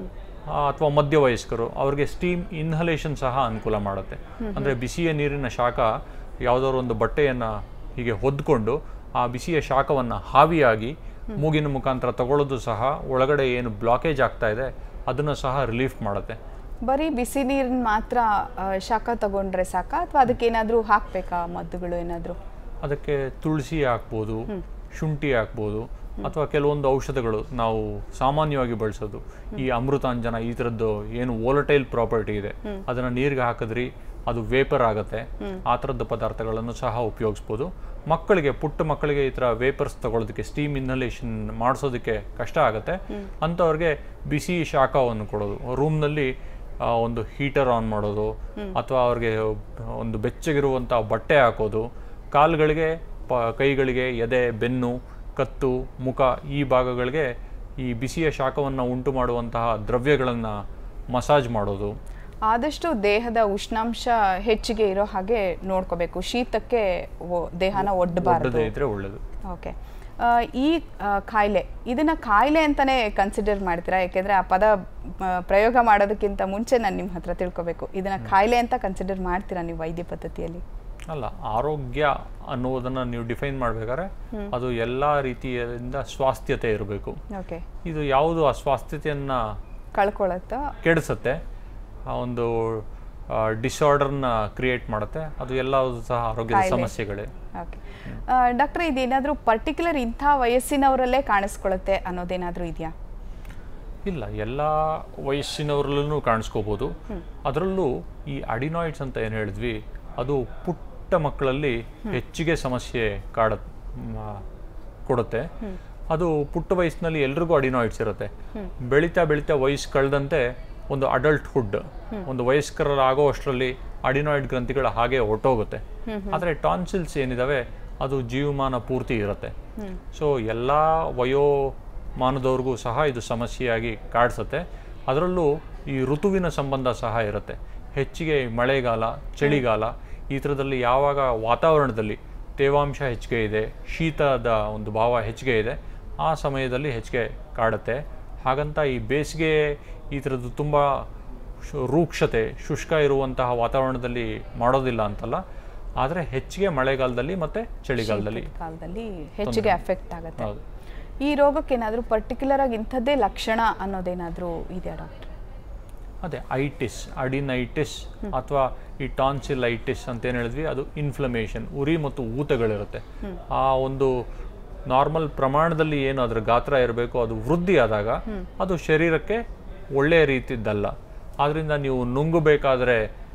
ಅಥವಾ ಮಧ್ಯವಯಸ್ಕರು ಅವ್ರಿಗೆ ಸ್ಟೀಮ್ ಇನ್ಹಲೇಷನ್ ಸಹ ಅನುಕೂಲ ಮಾಡುತ್ತೆ ಅಂದರೆ ಬಿಸಿಯ ನೀರಿನ ಶಾಖ ಯಾವುದಾದ್ರು ಒಂದು ಬಟ್ಟೆಯನ್ನು ಹೀಗೆ ಹೊದ್ಕೊಂಡು ಆ ಬಿಸಿಯ ಶಾಖವನ್ನು ಹಾವಿಯಾಗಿ ಮೂಗಿನ ಮುಖಾಂತರ ತಗೊಳ್ಳೋದು ಸಹ ಒಳಗಡೆ ಏನು ಬ್ಲಾಕೇಜ್ ಆಗ್ತಾ ಇದೆ ಅದನ್ನು ಸಹ ರಿಲೀಫ್ ಮಾಡುತ್ತೆ ಬರೀ ಬಿಸಿ ನೀರಿನ ಮಾತ್ರ ಆ, ಶಾಖ ತಗೊಂಡ್ರೆ ಸಾಕಾ ಅಥವಾ ಅದಕ್ಕೇನಾದ್ರೂ ಹಾಕ್ಬೇಕಾ ಮದ್ದುಗಳು ಏನಾದ್ರೂ ಅದಕ್ಕೆ ತುಳಸಿ ಹಾಕ್ಬೋದು ಶುಂಠಿ ಹಾಕ್ಬೋದು ಅಥವಾ ಕೆಲವೊಂದು ಔಷಧಗಳು ನಾವು ಸಾಮಾನ್ಯವಾಗಿ ಬಳಸೋದು ಈ ಅಮೃತಾಂಜನ ಈ ಥರದ್ದು ಏನು ವೋಲಟೈಲ್ ಪ್ರಾಪರ್ಟಿ ಇದೆ ಅದನ್ನು ನೀರಿಗೆ ಹಾಕಿದ್ರಿ ಅದು ವೇಪರ್ ಆಗುತ್ತೆ ಆ ಥರದ್ದು ಪದಾರ್ಥಗಳನ್ನು ಸಹ ಉಪಯೋಗಿಸ್ಬೋದು ಮಕ್ಕಳಿಗೆ ಪುಟ್ಟ ಮಕ್ಕಳಿಗೆ ಈ ಥರ ವೇಪರ್ಸ್ ತಗೊಳ್ಳೋದಕ್ಕೆ ಸ್ಟೀಮ್ ಇನ್ಹಲೇಷನ್ ಮಾಡಿಸೋದಕ್ಕೆ ಕಷ್ಟ ಆಗುತ್ತೆ ಅಂಥವ್ರಿಗೆ ಬಿಸಿ ಶಾಖವನ್ನು ಕೊಡೋದು ರೂಮ್ನಲ್ಲಿ ಒಂದು ಹೀಟರ್ ಆನ್ ಮಾಡೋದು ಅಥವಾ ಅವ್ರಿಗೆ ಒಂದು ಬೆಚ್ಚಗಿರುವಂಥ ಬಟ್ಟೆ ಹಾಕೋದು ಕಾಲುಗಳಿಗೆ ಪ ಕೈಗಳಿಗೆ ಎದೆ ಬೆನ್ನು ಕತ್ತು ಮುಖ ಈ ಭಾಗಗಳಿಗೆ ಈ ಬಿಸಿಯ ಶಾಖವನ್ನು ಉಂಟು ಮಾಡುವಂತಹ ದ್ರವ್ಯಗಳನ್ನು ಮಸಾಜ್ ಮಾಡೋದು ಆದಷ್ಟು ದೇಹದ ಉಷ್ಣಾಂಶ ಹೆಚ್ಚಿಗೆ ಇರೋ ಹಾಗೆ ನೋಡ್ಕೋಬೇಕು ಶೀತಕ್ಕೆ ಒ- ದೇಹನ ಒಡ್ಡಬಾರದು ಒಡ್ಡದೇ ಇದ್ರೆ ಒಳ್ಳೆಯದು ಓಕೆ ಈ ಆ, ಕಾಯಿಲೆ ಇದನ್ನ ಕಾಯಿಲೆ ಅಂತಾನೆ ಕನ್ಸಿಡರ್ ಮಾಡ್ತೀರಾ ಯಾಕೆಂದ್ರೆ ಆ ಪದ ಆ, ಪ್ರಯೋಗ ಮಾಡೋದಕ್ಕಿಂತ ಮುಂಚೆ ನಾನು ನಿಮ್ಮ ಹತ್ರ ತಿಳ್ಕೊಬೇಕು ಇದನ್ನ ಕಾಯಿಲೆ ಅಂತ ಕನ್ಸಿಡರ್ ಮಾಡ್ತೀರಾ ನೀವು ವೈದ್ಯ ಪದ್ಧತಿಯಲ್ಲಿ ಅಲ್ಲ ಆರೋಗ್ಯ ಅನ್ನುವುದನ್ನು ನೀವು ಡಿಫೈನ್ ಮಾಡಬೇಕಾದ್ರೆ ಅದು ಎಲ್ಲ ರೀತಿಯಿಂದ ಸ್ವಾಸ್ಥ್ಯತೆ ಇರಬೇಕು ಓಕೆ ಇದು ಯಾವುದು ಆ ಸ್ವಾಸ್ಥ್ಯತೆಯನ್ನು ಕಳ್ಕೊಳತ್ತಾ ಕೆಡಿಸುತ್ತೆ ಆ ಒಂದು ಡಿಸಾರ್ಡರ್ನ ಕ್ರಿಯೇಟ್ ಮಾಡುತ್ತೆ ಅದು ಎಲ್ಲವೂ ಸಹ ಆರೋಗ್ಯದ ಕಾಯಿಲೆ. ಸಮಸ್ಯೆಗಳೇ ಓಕೆ ಡಾಕ್ಟರ್ ಇದೇನಾದರೂ ಪರ್ಟಿಕ್ಯುಲರ್ ಇಂಥ ವಯಸ್ಸಿನವರಲ್ಲೇ ಕಾಣಿಸ್ಕೊಳ್ಳುತ್ತೆ ಅನ್ನೋದೇನಾದರೂ ಇದೆಯಾ ಇಲ್ಲ ಎಲ್ಲ ವಯಸ್ಸಿನವರಲ್ಲೂ ಕಾಣಿಸ್ಕೋಬೋದು ಅದರಲ್ಲೂ ಈ ಅಡಿನಾಯ್ಡ್ಸ್ ಅಂತ ಏನು ಹೇಳಿದ್ವಿ ಅದು ಪುಟ್ಟ ಮಕ್ಕಳಲ್ಲಿ ಹೆಚ್ಚಿಗೆ ಸಮಸ್ಯೆ ಕಾಡ ಮ- ಕೊಡುತ್ತೆ ಅದು ಪುಟ್ಟ ವಯಸ್ಸಿನಲ್ಲಿ ಎಲ್ರಿಗೂ ಅಡಿನಾಯ್ಡ್ಸ್ ಇರುತ್ತೆ ಬೆಳೀತಾ ಬೆಳೀತಾ ವಯಸ್ಸು ಕಳೆದಂತೆ ಒಂದು ಅಡಲ್ಟ್ಹುಡ್ ಒಂದು ವಯಸ್ಕರಾಗೋ ಅಷ್ಟರಲ್ಲಿ ಅಡಿನಾಯ್ಡ್ ಗ್ರಂಥಿಗಳ ಹಾಗೆ ಹೊರಟೋಗುತ್ತೆ ಆದರೆ ಟಾನ್ಸಿಲ್ಸ್ ಏನಿದಾವೆ ಅದು ಜೀವಮಾನ ಪೂರ್ತಿ ಇರುತ್ತೆ ಸೊ ಎಲ್ಲ ವಯೋಮಾನದವ್ರಿಗೂ ಸಹ ಇದು ಸಮಸ್ಯೆಯಾಗಿ ಕಾಡಿಸುತ್ತೆ ಅದರಲ್ಲೂ ಈ ಋತುವಿನ ಸಂಬಂಧ ಸಹ ಇರುತ್ತೆ ಹೆಚ್ಚಿಗೆ ಮಳೆಗಾಲ ಚಳಿಗಾಲ ಈ ಥರದಲ್ಲಿ ಯಾವಾಗ ವಾತಾವರಣದಲ್ಲಿ ತೇವಾಂಶ ಹೆಚ್ಚಿಗೆ ಇದೆ ಶೀತದ ಒಂದು ಭಾವ ಹೆಚ್ಚಿಗೆ ಇದೆ ಆ ಸಮಯದಲ್ಲಿ ಹೆಚ್ಚಿಗೆ ಕಾಡುತ್ತೆ ಹಾಗಂತ ಈ ಬೇಸಿಗೆ ಈ ಥರದ್ದು ತುಂಬ ಶು- ರೂಕ್ಷತೆ ಶುಷ್ಕ ಇರುವಂತಹ ವಾತಾವರಣದಲ್ಲಿ ಮಾಡೋದಿಲ್ಲ ಅಂತಲ್ಲ ಆದರೆ ಹೆಚ್ಚಿಗೆ ಮಳೆಗಾಲದಲ್ಲಿ ಮತ್ತು ಚಳಿಗಾಲದಲ್ಲಿ ಕಾಲದಲ್ಲಿ ಹೆಚ್ಚಿಗೆ ಅಫೆಕ್ಟ್ ಆಗುತ್ತೆ ಹೌದು ಈ ರೋಗಕ್ಕೆ ಏನಾದರೂ ಪರ್ಟಿಕ್ಯುಲರ್ ಆಗಿ ಇಂಥದ್ದೇ ಲಕ್ಷಣ ಅನ್ನೋದೇನಾದರೂ ಇದೆಯಾ ಡಾಕ್ಟರ್ ಅದೇ ಐಟಿಸ್ ಅಡಿನೈಟಿಸ್ ಅಥವಾ ಈ ಟಾನ್ಸಿಲೈಟಿಸ್ ಅಂತ ಏನು ಹೇಳಿದ್ವಿ ಅದು ಇನ್ಫ್ಲಮೇಷನ್ ಉರಿ ಮತ್ತು ಊತಗಳಿರುತ್ತೆ ಆ ಒಂದು ನಾರ್ಮಲ್ ಪ್ರಮಾಣದಲ್ಲಿ ಏನು ಅದರ ಗಾತ್ರ ಇರಬೇಕು ಅದು ವೃದ್ಧಿ ಆದಾಗ ಅದು ಶರೀರಕ್ಕೆ ಒಳ್ಳೆಯ ರೀತಿದ್ದಲ್ಲ ಆದ್ರಿಂದ ನೀವು ನುಂಗಬೇಕಾದ್ರೆ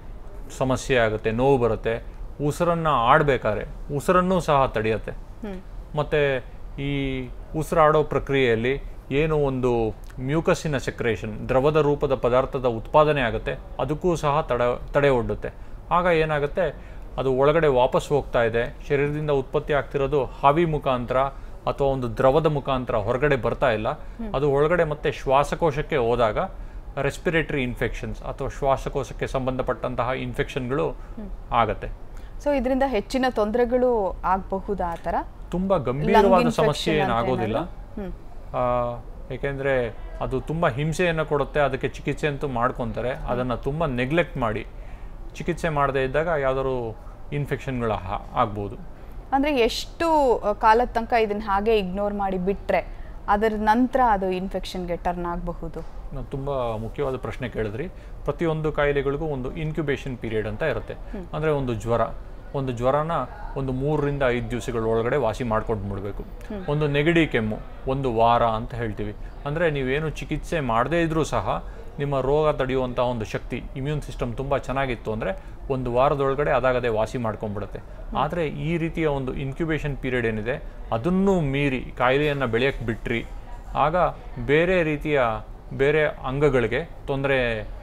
ಸಮಸ್ಯೆ ಆಗುತ್ತೆ ನೋವು ಬರುತ್ತೆ ಉಸಿರನ್ನು ಆಡಬೇಕಾದ್ರೆ ಉಸಿರನ್ನೂ ಸಹ ತಡೆಯುತ್ತೆ ಮತ್ತು ಈ ಉಸಿರಾಡೋ ಪ್ರಕ್ರಿಯೆಯಲ್ಲಿ ಏನು ಒಂದು ಮ್ಯೂಕಸ್ಸಿನ ಸೆಕ್ರೇಷನ್ ದ್ರವದ ರೂಪದ ಪದಾರ್ಥದ ಉತ್ಪಾದನೆ ಆಗುತ್ತೆ ಅದಕ್ಕೂ ಸಹ ತಡೆ ತಡೆ ಒಡ್ಡುತ್ತೆ ಆಗ ಏನಾಗುತ್ತೆ ಅದು ಒಳಗಡೆ ವಾಪಸ್ ಹೋಗ್ತಾ ಇದೆ ಶರೀರದಿಂದ ಉತ್ಪತ್ತಿ ಆಗ್ತಿರೋದು ಹಾವಿ ಮುಖಾಂತರ ಅಥವಾ ಒಂದು ದ್ರವದ ಮುಖಾಂತರ ಹೊರಗಡೆ ಬರ್ತಾ ಇಲ್ಲ ಅದು ಒಳಗಡೆ ಮತ್ತೆ ಶ್ವಾಸಕೋಶಕ್ಕೆ ಹೋದಾಗ ರೆಸ್ಪಿರೇಟರಿ ಇನ್ಫೆಕ್ಷನ್ಸ್ ಅಥವಾ ಶ್ವಾಸಕೋಶಕ್ಕೆ ಸಂಬಂಧಪಟ್ಟಂತಹ ಇನ್ಫೆಕ್ಷನ್ಗಳು ಆಗತ್ತೆ ಸೊ ಇದರಿಂದ ಹೆಚ್ಚಿನ ತೊಂದರೆಗಳು ಆಗಬಹುದಾ ಆ ಥರ ತುಂಬಾ ಗಂಭೀರವಾದ infection ಸಮಸ್ಯೆ ಅಂತ ಏನಾಗೋದಿಲ್ಲ ಹ್ಮ್. ಆ, ಏಕೆಂದ್ರೆ ಅದು ತುಂಬಾ ಹಿಂಸೆಯನ್ನು ಕೊಡುತ್ತೆ ಅದಕ್ಕೆ ಚಿಕಿತ್ಸೆ ಅಂತೂ ಮಾಡ್ಕೊತಾರೆ ಅದನ್ನ ತುಂಬಾ ನೆಗ್ಲೆಕ್ಟ್ ಮಾಡಿ ಚಿಕಿತ್ಸೆ ಮಾಡದೇ ಇದ್ದಾಗ ಯಾವ್ದಾದ್ರು ಇನ್ಫೆಕ್ಷನ್ಗಳು ಆಗ್ಬೋದು ಅಂದ್ರೆ ಎಷ್ಟು ಆ, ಕಾಲದ ತನಕ ಇದನ್ನ ಹಾಗೆ ಇಗ್ನೋರ್ ಮಾಡಿ ಬಿಟ್ರೆ ಅದರ ನಂತರ ಅದು ಇನ್ಫೆಕ್ಷನ್ಗೆ ಟರ್ನ್ ಆಗಬಹುದು ನಾವು ತುಂಬ ಮುಖ್ಯವಾದ ಪ್ರಶ್ನೆ ಕೇಳಿದ್ರಿ ಪ್ರತಿಯೊಂದು ಕಾಯಿಲೆಗಳಿಗೂ ಒಂದು ಇನ್ಕ್ಯುಬೇಷನ್ ಪೀರಿಯಡ್ ಅಂತ ಇರುತ್ತೆ ಅಂದರೆ ಒಂದು ಜ್ವರ ಒಂದು ಜ್ವರನ ಒಂದು ಮೂರರಿಂದ ಐದು ದಿವಸಗಳ ಒಳಗಡೆ ವಾಸಿ ಮಾಡ್ಕೊಂಡು ಬಿಡಬೇಕು ಒಂದು ನೆಗಡಿ ಕೆಮ್ಮು ಒಂದು ವಾರ ಅಂತ ಹೇಳ್ತೀವಿ ಅಂದರೆ ನೀವೇನು ಚಿಕಿತ್ಸೆ ಮಾಡದೇ ಇದ್ರೂ ಸಹ ನಿಮ್ಮ ರೋಗ ತಡೆಯುವಂಥ ಒಂದು ಶಕ್ತಿ ಇಮ್ಯೂನ್ ಸಿಸ್ಟಮ್ ತುಂಬ ಚೆನ್ನಾಗಿತ್ತು ಅಂದರೆ ಒಂದು ವಾರದೊಳಗಡೆ ಅದಾಗದೆ ವಾಸಿ ಮಾಡ್ಕೊಂಡ್ಬಿಡುತ್ತೆ ಆದರೆ ಈ ರೀತಿಯ ಒಂದು ಇನ್ಕ್ಯುಬೇಷನ್ ಪೀರಿಯಡ್ ಏನಿದೆ ಅದನ್ನು ಮೀರಿ ಕಾಯಿಲೆಯನ್ನು ಬೆಳೆಯಕ್ಕೆ ಬಿಟ್ರಿ ಆಗ ಬೇರೆ ರೀತಿಯ ಬೇರೆ ಅಂಗಗಳಿಗೆ ತೊಂದರೆ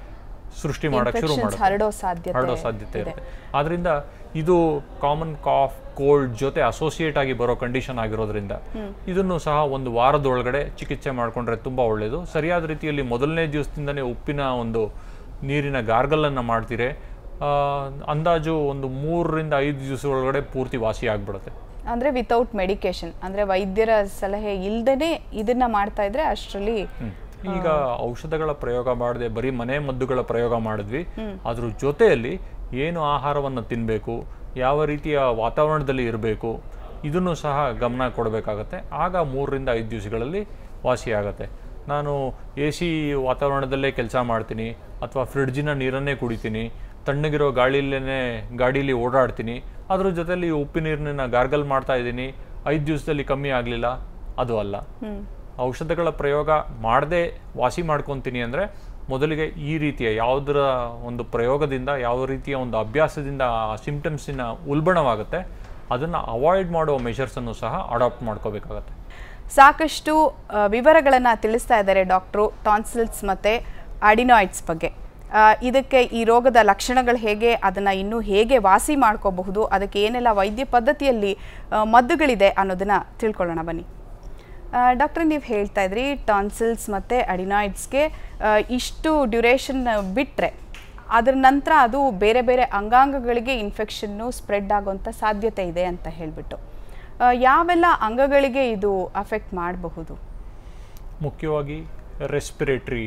ಸೃಷ್ಟಿ ಮಾಡಕ್ಕೆ ಶುರು ಇನ್ಫೆಕ್ಷನ್ಸ್ ಮಾಡುತ್ತೆ ಹರಡೋ ಸಾಧ್ಯತೆ ಹರಡೋ ಸಾಧ್ಯತೆ ಇರುತ್ತೆ ಆದ್ರಿಂದ ಇದು ಕಾಮನ್ ಕಾಫ್ ಕೋಲ್ಡ್ ಜೊತೆ ಅಸೋಸಿಯೇಟ್ ಆಗಿ ಬರೋ ಕಂಡೀಷನ್ ಆಗಿರೋದ್ರಿಂದ ಇದನ್ನು ಸಹ ಒಂದು ವಾರದೊಳಗಡೆ ಚಿಕಿತ್ಸೆ ಮಾಡಿಕೊಂಡ್ರೆ ತುಂಬಾ ಒಳ್ಳೆಯದು ಸರಿಯಾದ ರೀತಿಯಲ್ಲಿ ಮೊದಲನೇ ದಿವಸದಿಂದನೇ ಉಪ್ಪಿನ ಒಂದು ನೀರಿನ ಗಾರ್ಗಲನ್ನು ಮಾಡ್ತೀರಿ ಆ, ಅಂದಾಜು ಒಂದು ಮೂರರಿಂದ ಐದು ದಿವಸ ಒಳಗಡೆ ಪೂರ್ತಿ ವಾಸಿ ಆಗ್ಬಿಡುತ್ತೆ ಅಂದ್ರೆ ವಿತೌಟ್ ಮೆಡಿಕೇಶನ್ ಅಂದ್ರೆ ವೈದ್ಯರ ಸಲಹೆ ಇಲ್ದೇನೆ ಇದನ್ನ ಮಾಡ್ತಾ ಇದ್ರೆ ಅಷ್ಟರಲ್ಲಿ ಈಗ ಔಷಧಗಳ ಪ್ರಯೋಗ ಮಾಡದೆ ಬರೀ ಮನೆ ಮದ್ದುಗಳ ಪ್ರಯೋಗ ಮಾಡಿದ್ವಿ ಅದ್ರ ಜೊತೆಯಲ್ಲಿ ಏನು ಆಹಾರವನ್ನು ತಿನ್ನಬೇಕು ಯಾವ ರೀತಿಯ ವಾತಾವರಣದಲ್ಲಿ ಇರಬೇಕು ಇದನ್ನು ಸಹ ಗಮನ ಕೊಡಬೇಕಾಗತ್ತೆ ಆಗ ಮೂರರಿಂದ ಐದು ದಿವಸಗಳಲ್ಲಿ ವಾಸಿಯಾಗತ್ತೆ ನಾನು ಎ ಸಿ ವಾತಾವರಣದಲ್ಲೇ ಕೆಲಸ ಮಾಡ್ತೀನಿ ಅಥವಾ ಫ್ರಿಡ್ಜಿನ ನೀರನ್ನೇ ಕುಡಿತೀನಿ ತಣ್ಣಗಿರೋ ಗಾಳಿಯಲ್ಲೇ ಗಾಡೀಲಿ ಓಡಾಡ್ತೀನಿ ಅದ್ರ ಜೊತೆಲಿ ಉಪ್ಪು ನೀರನ್ನ ಗಾರ್ಗಲ್ ಮಾಡ್ತಾ ಇದ್ದೀನಿ ಐದು ದಿವಸದಲ್ಲಿ ಕಮ್ಮಿ ಆಗಲಿಲ್ಲ ಅದು ಅಲ್ಲ ಔಷಧಗಳ ಪ್ರಯೋಗ ಮಾಡದೆ ವಾಸಿ ಮಾಡ್ಕೊತೀನಿ ಅಂದರೆ ಮೊದಲಿಗೆ ಈ ರೀತಿಯ ಯಾವುದರ ಒಂದು ಪ್ರಯೋಗದಿಂದ ಯಾವ ರೀತಿಯ ಒಂದು ಅಭ್ಯಾಸದಿಂದ ಆ ಸಿಂಪ್ಟಮ್ಸಿನ ಉಲ್ಬಣವಾಗುತ್ತೆ ಅದನ್ನು ಅವಾಯ್ಡ್ ಮಾಡುವ ಮೆಷರ್ಸನ್ನು ಸಹ ಅಡಾಪ್ಟ್ ಮಾಡ್ಕೋಬೇಕಾಗತ್ತೆ ಸಾಕಷ್ಟು ಆ, ವಿವರಗಳನ್ನ ತಿಳಿಸ್ತಾ ಇದ್ದಾರೆ ಡಾಕ್ಟ್ರು ಟಾನ್ಸಿಲ್ಸ್ ಮತ್ತೆ ಅಡಿನಾಯ್ಡ್ಸ್ ಬಗ್ಗೆ ಆ, ಇದಕ್ಕೆ ಈ ರೋಗದ ಲಕ್ಷಣಗಳು ಹೇಗೆ ಅದನ್ನ ಇನ್ನೂ ಹೇಗೆ ವಾಸಿ ಮಾಡ್ಕೋಬಹುದು ಅದಕ್ಕೆ ಏನೆಲ್ಲ ವೈದ್ಯ ಪದ್ಧತಿಯಲ್ಲಿ ಆ, ಮದ್ದುಗಳಿದೆ ಅನ್ನೋದನ್ನ ತಿಳ್ಕೊಳ್ಳೋಣ ಬನ್ನಿ ಡಾಕ್ಟರ್ ನೀವು ಹೇಳ್ತಾ ಇದ್ರಿ ಟಾನ್ಸಿಲ್ಸ್ ಮತ್ತು ಅಡಿನಾಯ್ಡ್ಸ್ಗೆ ಇಷ್ಟು ಡ್ಯೂರೇಷನ್ ಬಿಟ್ಟರೆ ಅದರ ನಂತರ ಅದು ಬೇರೆ ಬೇರೆ ಅಂಗಾಂಗಗಳಿಗೆ ಇನ್ಫೆಕ್ಷನ್ನು ಸ್ಪ್ರೆಡ್ ಆಗುವಂಥ ಸಾಧ್ಯತೆ ಇದೆ ಅಂತ ಹೇಳಿಬಿಟ್ಟು ಯಾವೆಲ್ಲ ಅಂಗಗಳಿಗೆ ಇದು ಅಫೆಕ್ಟ್ ಮಾಡಬಹುದು ಮುಖ್ಯವಾಗಿ ರೆಸ್ಪಿರೇಟರಿ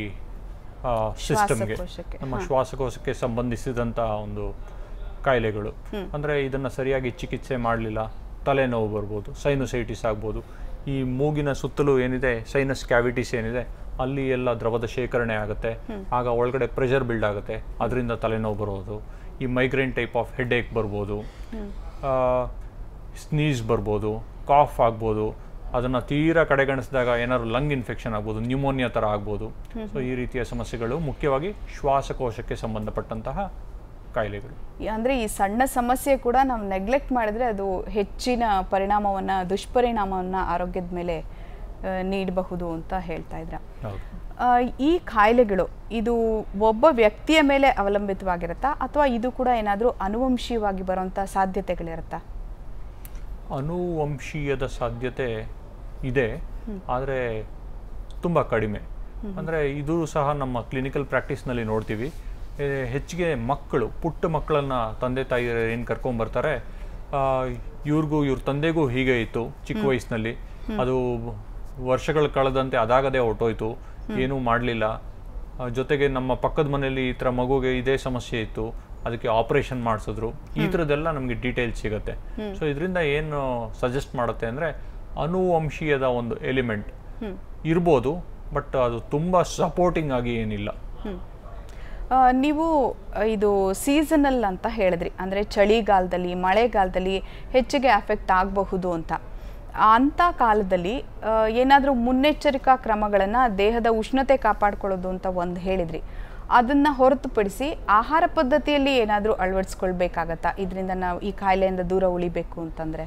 ಸಿಸ್ಟಮ್ಗೆ ಶ್ವಾಸಕೋಶಕ್ಕೆ, ನಮ್ಮ ಶ್ವಾಸಕೋಶಕ್ಕೆ ಸಂಬಂಧಿಸಿದಂಥ ಒಂದು ಕಾಯಿಲೆಗಳು ಅಂದರೆ ಇದನ್ನು ಸರಿಯಾಗಿ ಚಿಕಿತ್ಸೆ ಮಾಡಲಿಲ್ಲ ತಲೆನೋವು ಬರ್ಬೋದು ಸೈನುಸೈಟಿಸ್ ಆಗ್ಬೋದು ಈ ಮೂಗಿನ ಸುತ್ತಲೂ ಏನಿದೆ ಸೈನಸ್ ಕ್ಯಾವಿಟೀಸ್ ಏನಿದೆ ಅಲ್ಲಿ ಎಲ್ಲ ದ್ರವದ ಶೇಖರಣೆ ಆಗುತ್ತೆ ಆಗ ಒಳಗಡೆ ಪ್ರೆಷರ್ ಬಿಲ್ಡ್ ಆಗುತ್ತೆ ಅದರಿಂದ ತಲೆನೋವು ಬರೋದು ಈ migraine type of headache ಬರ್ಬೋದು ಸ್ನೀಸ್ ಬರ್ಬೋದು ಕಾಫ್ ಆಗ್ಬೋದು ಅದನ್ನು ತೀರಾ ಕಡೆಗಣಿಸಿದಾಗ ಏನಾದ್ರು ಲಂಗ್ ಇನ್ಫೆಕ್ಷನ್ ಆಗ್ಬೋದು ನ್ಯೂಮೋನಿಯಾ ಥರ ಆಗ್ಬೋದು ಸೊ ಈ ರೀತಿಯ ಸಮಸ್ಯೆಗಳು ಮುಖ್ಯವಾಗಿ ಶ್ವಾಸಕೋಶಕ್ಕೆ ಸಂಬಂಧಪಟ್ಟಂತಹ ಕಾಯಿಲೆಗಳು ಈ- ಅಂದ್ರೆ ಈ ಸಣ್ಣ ಸಮಸ್ಯೆ ಕೂಡ ನಾವು ನೆಗ್ಲೆಕ್ಟ್ ಮಾಡಿದ್ರೆ ಅದು ಹೆಚ್ಚಿನ ಪರಿಣಾಮವನ್ನ ದುಷ್ಪರಿಣಾಮವನ್ನ ಆರೋಗ್ಯದ ಮೇಲೆ ಆ, ನೀಡಬಹುದು ಅಂತ ಹೇಳ್ತಾ ಇದ್ರ ಹೌದು ಆ, ಈ ಕಾಯಿಲೆಗಳು ಇದು ಒಬ್ಬ ವ್ಯಕ್ತಿಯ ಮೇಲೆ ಅವಲಂಬಿತವಾಗಿರುತ್ತಾ ಅಥವಾ ಇದು ಕೂಡ ಏನಾದರೂ ಅನುವಂಶೀಯವಾಗಿ ಬರುವಂಥ ಸಾಧ್ಯತೆಗಳಿರುತ್ತಾ ಅನುವಂಶೀಯದ ಸಾಧ್ಯತೆ ಇದೆ ಆದರೆ ತುಂಬ ಕಡಿಮೆ ಅಂದರೆ ಇದು ಸಹ ನಮ್ಮ ಕ್ಲಿನಿಕಲ್ ಪ್ರಾಕ್ಟೀಸ್ನಲ್ಲಿ ನೋಡ್ತೀವಿ ಏ, ಹೆಚ್ಚಿಗೆ ಮಕ್ಕಳು ಪುಟ್ಟ ಮಕ್ಕಳನ್ನ ತಂದೆ ತಾಯಿಯರು ಏನು ಕರ್ಕೊಂಬರ್ತಾರೆ ಇವ್ರಿಗೂ ಇವ್ರ ತಂದೆಗೂ ಹೀಗೆ ಇತ್ತು ಚಿಕ್ಕ ವಯಸ್ಸಿನಲ್ಲಿ ಅದು ವರ್ಷಗಳು ಕಳೆದಂತೆ ಅದಾಗದೇ ಹೊರ್ಟೋಯ್ತು ಏನೂ ಮಾಡಲಿಲ್ಲ ಜೊತೆಗೆ ನಮ್ಮ ಪಕ್ಕದ ಮನೆಯಲ್ಲಿ ಈ ಥರ ಮಗುಗೆ ಇದೇ ಸಮಸ್ಯೆ ಇತ್ತು ಅದಕ್ಕೆ ಆಪರೇಷನ್ ಮಾಡಿಸಿದ್ರು ಈ ಥರದ್ದೆಲ್ಲ ನಮಗೆ ಡೀಟೇಲ್ಸ್ ಸಿಗುತ್ತೆ ಸೊ ಇದರಿಂದ ಏನು ಸಜೆಸ್ಟ್ ಮಾಡುತ್ತೆ ಅಂದರೆ ಅನುವಂಶೀಯದ ಒಂದು ಎಲಿಮೆಂಟ್ ಇರ್ಬೋದು ಬಟ್ ಅದು ತುಂಬ ಸಪೋರ್ಟಿಂಗ್ ಆಗಿ ಏನಿಲ್ಲ ಆ, ನೀವು ಆ, ಇದು ಸೀಸನಲ್ ಅಂತ ಹೇಳಿದ್ರಿ ಅಂದರೆ ಚಳಿಗಾಲದಲ್ಲಿ ಮಳೆಗಾಲದಲ್ಲಿ ಹೆಚ್ಚಿಗೆ ಅಫೆಕ್ಟ್ ಆಗಬಹುದು ಅಂತ ಅಂಥ ಕಾಲದಲ್ಲಿ ಏನಾದರೂ ಮುನ್ನೆಚ್ಚರಿಕಾ ಕ್ರಮಗಳನ್ನು ದೇಹದ ಉಷ್ಣತೆ ಕಾಪಾಡ್ಕೊಳ್ಳೋದು ಅಂತ ಒಂದು ಹೇಳಿದ್ರಿ ಅದನ್ನು ಹೊರತುಪಡಿಸಿ ಆಹಾರ ಪದ್ಧತಿಯಲ್ಲಿ ಏನಾದರೂ ಅಳವಡಿಸ್ಕೊಳ್ಬೇಕಾಗತ್ತಾ ಇದರಿಂದ ನಾವು ಈ ಕಾಯಿಲೆಯಿಂದ ದೂರ ಉಳಿಬೇಕು ಅಂತಂದರೆ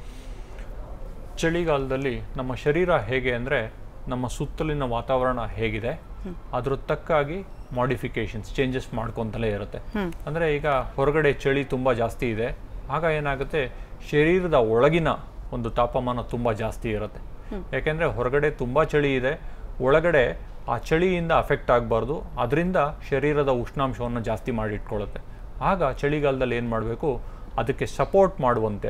ಚಳಿಗಾಲದಲ್ಲಿ ನಮ್ಮ ಶರೀರ ಹೇಗೆ ಅಂದರೆ ನಮ್ಮ ಸುತ್ತಲಿನ ವಾತಾವರಣ ಹೇಗಿದೆ ಅದ್ರ ತಕ್ಕಾಗಿ ಮಾಡಿಫಿಕೇಶನ್ಸ್ ಚೇಂಜಸ್ ಮಾಡ್ಕೊತಲೇ ಇರುತ್ತೆ ಅಂದರೆ ಈಗ ಹೊರಗಡೆ ಚಳಿ ತುಂಬ ಜಾಸ್ತಿ ಇದೆ ಆಗ ಏನಾಗುತ್ತೆ ಶರೀರದ ಒಳಗಿನ ಒಂದು ತಾಪಮಾನ ತುಂಬ ಜಾಸ್ತಿ ಇರುತ್ತೆ ಯಾಕೆಂದರೆ ಹೊರಗಡೆ ತುಂಬ ಚಳಿ ಇದೆ ಒಳಗಡೆ ಆ ಚಳಿಯಿಂದ ಅಫೆಕ್ಟ್ ಆಗಬಾರ್ದು ಅದರಿಂದ ಶರೀರದ ಉಷ್ಣಾಂಶವನ್ನು ಜಾಸ್ತಿ ಮಾಡಿಟ್ಕೊಳ್ಳುತ್ತೆ ಆಗ ಚಳಿಗಾಲದಲ್ಲಿ ಏನು ಮಾಡಬೇಕು ಅದಕ್ಕೆ ಸಪೋರ್ಟ್ ಮಾಡುವಂತೆ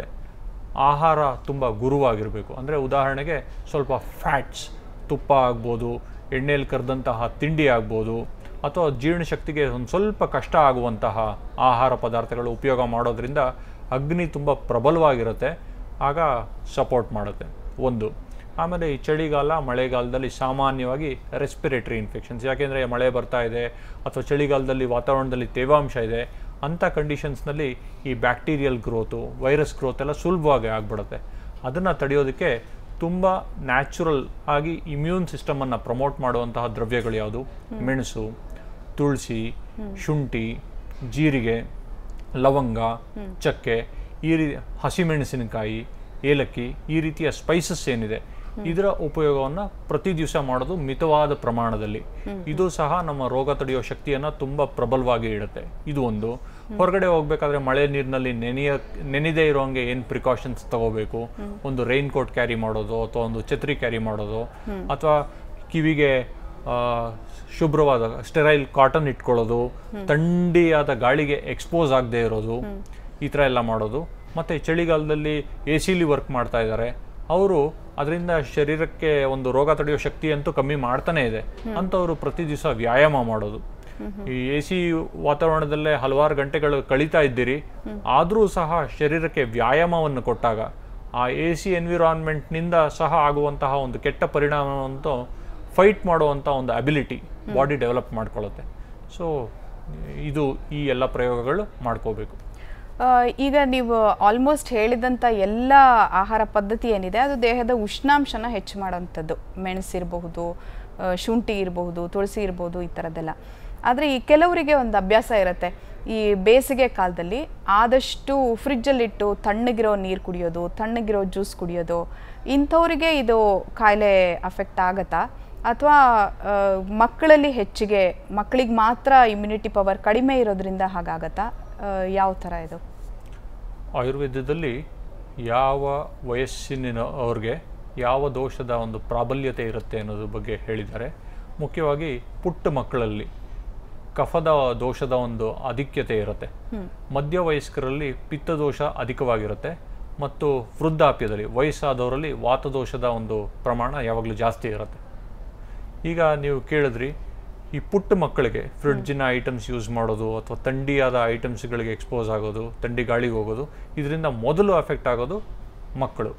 ಆಹಾರ ತುಂಬ ಗುರುವಾಗಿರಬೇಕು ಅಂದರೆ ಉದಾಹರಣೆಗೆ ಸ್ವಲ್ಪ ಫ್ಯಾಟ್ಸ್ ತುಪ್ಪ ಆಗ್ಬೋದು ಎಣ್ಣೆಯಲ್ಲಿ ಕರೆದಂತಹ ತಿಂಡಿ ಆಗ್ಬೋದು ಅಥವಾ ಜೀರ್ಣಶಕ್ತಿಗೆ ಒಂದು ಸ್ವಲ್ಪ ಕಷ್ಟ ಆಗುವಂತಹ ಆಹಾರ ಪದಾರ್ಥಗಳು ಉಪಯೋಗ ಮಾಡೋದ್ರಿಂದ ಅಗ್ನಿ ತುಂಬ ಪ್ರಬಲವಾಗಿರುತ್ತೆ ಆಗ ಸಪೋರ್ಟ್ ಮಾಡುತ್ತೆ ಒಂದು ಆಮೇಲೆ ಈ ಚಳಿಗಾಲ ಮಳೆಗಾಲದಲ್ಲಿ ಸಾಮಾನ್ಯವಾಗಿ ರೆಸ್ಪಿರೇಟರಿ ಇನ್ಫೆಕ್ಷನ್ಸ್ ಯಾಕೆಂದರೆ ಮಳೆ ಬರ್ತಾ ಇದೆ ಅಥವಾ ಚಳಿಗಾಲದಲ್ಲಿ ವಾತಾವರಣದಲ್ಲಿ ತೇವಾಂಶ ಇದೆ ಅಂಥ ಕಂಡೀಷನ್ಸ್ನಲ್ಲಿ ಈ ಬ್ಯಾಕ್ಟೀರಿಯಲ್ ಗ್ರೋತು ವೈರಸ್ ಗ್ರೋತ್ ಎಲ್ಲ ಸುಲಭವಾಗಿ ಆಗ್ಬಿಡುತ್ತೆ ಅದನ್ನು ತಡೆಯೋದಕ್ಕೆ ತುಂಬ ನ್ಯಾಚುರಲ್ ಆಗಿ ಇಮ್ಯೂನ್ ಸಿಸ್ಟಮನ್ನು ಪ್ರಮೋಟ್ ಮಾಡುವಂತಹ ದ್ರವ್ಯಗಳು ಯಾವುದು ಮೆಣಸು ತುಳಸಿ ಶುಂಠಿ ಜೀರಿಗೆ ಲವಂಗ ಚಕ್ಕೆ ಈ ರೀ ಹಸಿಮೆಣಸಿನಕಾಯಿ ಏಲಕ್ಕಿ ಈ ರೀತಿಯ ಸ್ಪೈಸಸ್ ಏನಿದೆ ಇದರ ಉಪಯೋಗವನ್ನು ಪ್ರತಿ ದಿವಸ ಮಾಡೋದು ಮಿತವಾದ ಪ್ರಮಾಣದಲ್ಲಿ ಇದು ಸಹ ನಮ್ಮ ರೋಗ ತಡೆಯೋ ಶಕ್ತಿಯನ್ನು ತುಂಬ ಪ್ರಬಲವಾಗಿ ಇಡುತ್ತೆ ಇದು ಒಂದು ಹೊರಗಡೆ ಹೋಗ್ಬೇಕಾದ್ರೆ ಮಳೆ ನೀರಿನಲ್ಲಿ ನೆನೆಯ ನೆನೆದೇ ಇರೋಂಗೆ ಏನು ಪ್ರಿಕಾಷನ್ಸ್ ತಗೋಬೇಕು ಒಂದು ರೈನ್ ಕೋಟ್ ಕ್ಯಾರಿ ಮಾಡೋದು ಅಥವಾ ಒಂದು ಛತ್ರಿ ಕ್ಯಾರಿ ಮಾಡೋದು ಅಥವಾ ಕಿವಿಗೆ ಆ, ಶುಭ್ರವಾದ ಸ್ಟೆರೈಲ್ ಕಾಟನ್ ಇಟ್ಕೊಳ್ಳೋದು ಥಂಡಿಯಾದ ಗಾಳಿಗೆ ಎಕ್ಸ್ಪೋಸ್ ಆಗದೆ ಇರೋದು ಈ ಥರ ಎಲ್ಲ ಮಾಡೋದು ಮತ್ತು ಚಳಿಗಾಲದಲ್ಲಿ ಎ ಸಿಲಿ ವರ್ಕ್ ಮಾಡ್ತಾ ಇದ್ದಾರೆ ಅವರು ಅದರಿಂದ ಶರೀರಕ್ಕೆ ಒಂದು ರೋಗ ತಡೆಯೋ ಶಕ್ತಿ ಅಂತೂ ಕಮ್ಮಿ ಮಾಡ್ತಾನೆ ಇದೆ ಅಂಥವ್ರು ಪ್ರತಿ ದಿವಸ ವ್ಯಾಯಾಮ ಮಾಡೋದು ಈ ಎ ಸಿ ವಾತಾವರಣದಲ್ಲೇ ಹಲವಾರು ಗಂಟೆಗಳು ಕಳೀತಾ ಇದ್ದೀರಿ ಆದರೂ ಸಹ ಶರೀರಕ್ಕೆ ವ್ಯಾಯಾಮವನ್ನು ಕೊಟ್ಟಾಗ ಆ ಎ ಸಿ ಎನ್ವಿರಾನ್ಮೆಂಟ್ನಿಂದ ಸಹ ಆಗುವಂತಹ ಒಂದು ಕೆಟ್ಟ ಪರಿಣಾಮವಂತೂ ಫೈಟ್ ಮಾಡುವಂಥ ಒಂದು ಅಬಿಲಿಟಿ ಬಾಡಿ ಡೆವಲಪ್ ಮಾಡ್ಕೊಳ್ಳುತ್ತೆ ಸೊ ಇದು ಈ ಎಲ್ಲ ಪ್ರಯೋಗಗಳು ಮಾಡ್ಕೋಬೇಕು ಆ, ಈಗ ನೀವು ಆಲ್ಮೋಸ್ಟ್ ಹೇಳಿದಂಥ ಎಲ್ಲ ಆಹಾರ ಪದ್ಧತಿ ಏನಿದೆ ಅದು ದೇಹದ ಉಷ್ಣಾಂಶನ ಹೆಚ್ಚು ಮಾಡೋವಂಥದ್ದು ಮೆಣಸಿರಬಹುದು ಆ, ಶುಂಠಿ ಇರಬಹುದು ತುಳಸಿ ಇರ್ಬೋದು ಈ ಥರದ್ದೆಲ್ಲ ಆದರೆ ಈ ಕೆಲವರಿಗೆ ಒಂದು ಅಭ್ಯಾಸ ಇರುತ್ತೆ ಈ ಬೇಸಿಗೆ ಕಾಲದಲ್ಲಿ ಆದಷ್ಟು ಫ್ರಿಜ್ಜಲ್ಲಿಟ್ಟು ತಣ್ಣಗಿರೋ ನೀರು ಕುಡಿಯೋದು ತಣ್ಣಗಿರೋ ಜ್ಯೂಸ್ ಕುಡಿಯೋದು ಇಂಥವರಿಗೆ ಇದು ಕಾಯಿಲೆ ಅಫೆಕ್ಟ್ ಆಗತ್ತಾ ಅಥವಾ ಮಕ್ಕಳಲ್ಲಿ ಹೆಚ್ಚಿಗೆ ಮಕ್ಕಳಿಗೆ ಮಾತ್ರ ಇಮ್ಯುನಿಟಿ ಪವರ್ ಕಡಿಮೆ ಇರೋದ್ರಿಂದ ಹಾಗಾಗತ್ತಾ ಆ, ಯಾವ ಥರ ಇದು ಆಯುರ್ವೇದದಲ್ಲಿ ಯಾವ ವಯಸ್ಸಿನ ಅವ್ರಿಗೆ ಯಾವ ದೋಷದ ಒಂದು ಪ್ರಾಬಲ್ಯತೆ ಇರುತ್ತೆ ಅನ್ನೋದ್ರ ಬಗ್ಗೆ ಹೇಳಿದ್ದಾರೆ ಮುಖ್ಯವಾಗಿ ಪುಟ್ಟ ಮಕ್ಕಳಲ್ಲಿ ಕಫದ ದೋಷದ ಒಂದು ಆಧಿಕ್ಯತೆ ಇರುತ್ತೆ ಮಧ್ಯವಯಸ್ಕರಲ್ಲಿ ಪಿತ್ತದೋಷ ಅಧಿಕವಾಗಿರುತ್ತೆ ಮತ್ತು ವೃದ್ಧಾಪ್ಯದಲ್ಲಿ ವಯಸ್ಸಾದವರಲ್ಲಿ ವಾತದೋಷದ ಒಂದು ಪ್ರಮಾಣ ಯಾವಾಗಲೂ ಜಾಸ್ತಿ ಇರುತ್ತೆ ಈಗ ನೀವು ಕೇಳಿದ್ರಿ ಈ ಪುಟ್ಟ ಮಕ್ಕಳಿಗೆ ಫ್ರಿಡ್ಜಿನ ಐಟಮ್ಸ್ ಯೂಸ್ ಮಾಡೋದು ಅಥವಾ ಥಂಡಿಯಾದ ಐಟಮ್ಸ್ಗಳಿಗೆ ಎಕ್ಸ್ಪೋಸ್ ಆಗೋದು ಥಂಡಿ ಗಾಳಿಗೆ ಹೋಗೋದು ಇದರಿಂದ ಮೊದಲು ಅಫೆಕ್ಟ್ ಆಗೋದು ಮಕ್ಕಳು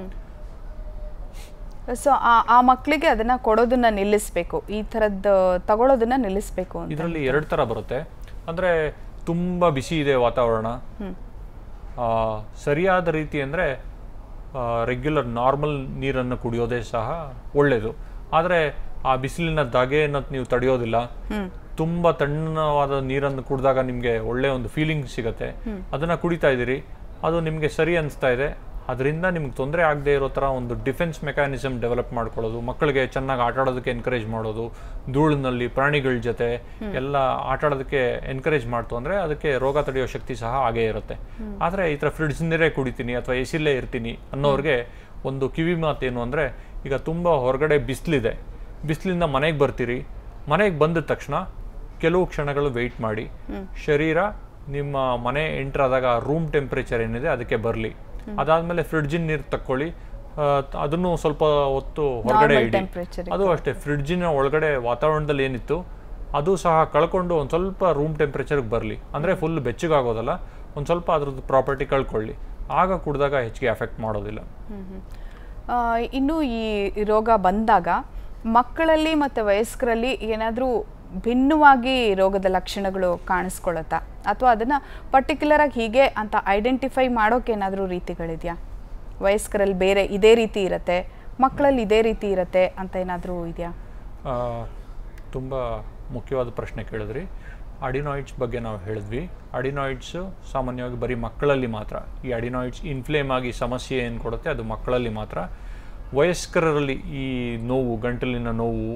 ಸೊ ಆ ಆ ಮಕ್ಕಳಿಗೆ ಅದನ್ನ ಕೊಡೋದನ್ನ ನಿಲ್ಲಿಸ್ಬೇಕು ಈ ಥರದ್ದು ತಗೊಳ್ಳೋದನ್ನ ನಿಲ್ಲಿಸ್ಬೇಕು ಅಂತ ಇದರಲ್ಲಿ ಎರಡು ಥರ ಬರುತ್ತೆ ಅಂದರೆ ತುಂಬ ಬಿಸಿ ಇದೆ ವಾತಾವರಣ ಆ, ಸರಿಯಾದ ರೀತಿ ಅಂದರೆ ರೆಗ್ಯುಲರ್ ನಾರ್ಮಲ್ ನೀರನ್ನು ಕುಡಿಯೋದೇ ಸಹ ಒಳ್ಳೆಯದು ಆದರೆ ಆ ಬಿಸಿಲಿನ ದಾಗೆಯನ್ನು ನೀವು ತಡೆಯೋದಿಲ್ಲ ತುಂಬ ತಣ್ಣವಾದ ನೀರನ್ನು ಕುಡಿದಾಗ ನಿಮಗೆ ಒಳ್ಳೆಯ ಒಂದು ಫೀಲಿಂಗ್ ಸಿಗುತ್ತೆ ಅದನ್ನು ಕುಡಿತಾ ಇದ್ದೀರಿ ಅದು ನಿಮಗೆ ಸರಿ ಅನಿಸ್ತಾ ಇದೆ ಅದರಿಂದ ನಿಮ್ಗೆ ತೊಂದರೆ ಆಗದೆ ಇರೋ ಥರ ಒಂದು ಡಿಫೆನ್ಸ್ ಮೆಕ್ಯಾನಿಸಮ್ ಡೆವಲಪ್ ಮಾಡ್ಕೊಳ್ಳೋದು ಮಕ್ಕಳಿಗೆ ಚೆನ್ನಾಗಿ ಆಟ ಆಡೋದಕ್ಕೆ ಎನ್ಕರೇಜ್ ಮಾಡೋದು ಧೂಳಿನಲ್ಲಿ ಪ್ರಾಣಿಗಳ ಜೊತೆ ಎಲ್ಲ ಆಟ ಆಡೋದಕ್ಕೆ ಎನ್ಕರೇಜ್ ಮಾಡ್ತು ಅಂದರೆ ಅದಕ್ಕೆ ರೋಗ ತಡೆಯೋ ಶಕ್ತಿ ಸಹ ಹಾಗೇ ಇರುತ್ತೆ ಆದರೆ ಈ ಥರ ಫ್ರಿಡ್ಜ್ ನೀರೇ ಕುಡಿತೀನಿ ಅಥವಾ ಎ ಸಿಲೇ ಇರ್ತೀನಿ ಅನ್ನೋರಿಗೆ ಒಂದು ಕಿವಿ ಮಾತೇನು ಅಂದರೆ ಈಗ ತುಂಬ ಹೊರಗಡೆ ಬಿಸಿಲಿದೆ ಬಿಸಿಲಿಂದ ಮನೆಗೆ ಬರ್ತೀರಿ ಮನೆಗೆ ಬಂದ ತಕ್ಷಣ ಕೆಲವು ಕ್ಷಣಗಳು ವೆಯ್ಟ್ ಮಾಡಿ ಶರೀರ ನಿಮ್ಮ ಮನೆ ಎಂಟರ್ ಆದಾಗ ರೂಮ್ ಟೆಂಪ್ರೇಚರ್ ಏನಿದೆ ಅದಕ್ಕೆ ಬರಲಿ ಅದಾದ್ಮೇಲೆ ಫ್ರಿಡ್ಜಿನ ನೀರು ತಕ್ಕೊಳ್ಳಿ ಆ, ತ- ಅದನ್ನು ಸ್ವಲ್ಪ ಹೊತ್ತು ಹೊರಗಡೆ Normal ಇಡಿ temperature ಅದು ಅಷ್ಟೇ ಫ್ರಿಡ್ಜಿನ ಒಳಗಡೆ ವಾತಾವರಣದಲ್ಲಿ ಏನಿತ್ತು ಅದು ಸಹ ಕಳ್ಕೊಂಡು ಒಂದು ಸ್ವಲ್ಪ ರೂಮ್ ಟೆಂಪ್ರೇಚರ್ಗೆ ಬರಲಿ ಅಂದರೆ ಫುಲ್ ಬೆಚ್ಚಗಾಗೋದಲ್ಲ ಒಂದು ಸ್ವಲ್ಪ ಅದ್ರದ್ದು ಪ್ರಾಪರ್ಟಿ ಕಳ್ಕೊಳ್ಳಿ ಆಗ ಕುಡಿದಾಗ ಹೆಚ್ಚಿಗೆ ಎಫೆಕ್ಟ್ ಮಾಡೋದಿಲ್ಲ ಆ, ಇನ್ನು ಈ ರೋಗ ಬಂದಾಗ ಮಕ್ಕಳಲ್ಲಿ ಮತ್ತು ವಯಸ್ಕರಲ್ಲಿ ಏನಾದರೂ ಭಿನ್ನವಾಗಿ ರೋಗದ ಲಕ್ಷಣಗಳು ಕಾಣಿಸ್ಕೊಳ್ಳುತ್ತಾ ಅಥವಾ ಅದನ್ನು ಪರ್ಟಿಕ್ಯುಲರಾಗಿ ಹೀಗೆ ಅಂತ ಐಡೆಂಟಿಫೈ ಮಾಡೋಕೆ ಏನಾದರೂ ರೀತಿಗಳಿದೆಯಾ ವಯಸ್ಕರಲ್ಲಿ ಬೇರೆ ಇದೇ ರೀತಿ ಇರುತ್ತೆ ಮಕ್ಕಳಲ್ಲಿ ಇದೇ ರೀತಿ ಇರುತ್ತೆ ಅಂತ ಏನಾದರೂ ಇದೆಯಾ ತುಂಬ ಮುಖ್ಯವಾದ ಪ್ರಶ್ನೆ ಕೇಳಿದ್ರಿ ಅಡಿನಾಯ್ಡ್ಸ್ ಬಗ್ಗೆ ನಾವು ಹೇಳಿದ್ವಿ ಅಡಿನಾಯ್ಡ್ಸು ಸಾಮಾನ್ಯವಾಗಿ ಬರೀ ಮಕ್ಕಳಲ್ಲಿ ಮಾತ್ರ ಈ ಅಡಿನಾಯ್ಡ್ಸ್ ಇನ್ಫ್ಲೇಮ್ ಆಗಿ ಸಮಸ್ಯೆ ಏನು ಕೊಡುತ್ತೆ ಅದು ಮಕ್ಕಳಲ್ಲಿ ಮಾತ್ರ ವಯಸ್ಕರಲ್ಲಿ ಈ ನೋವು ಗಂಟಲಿನ ನೋವು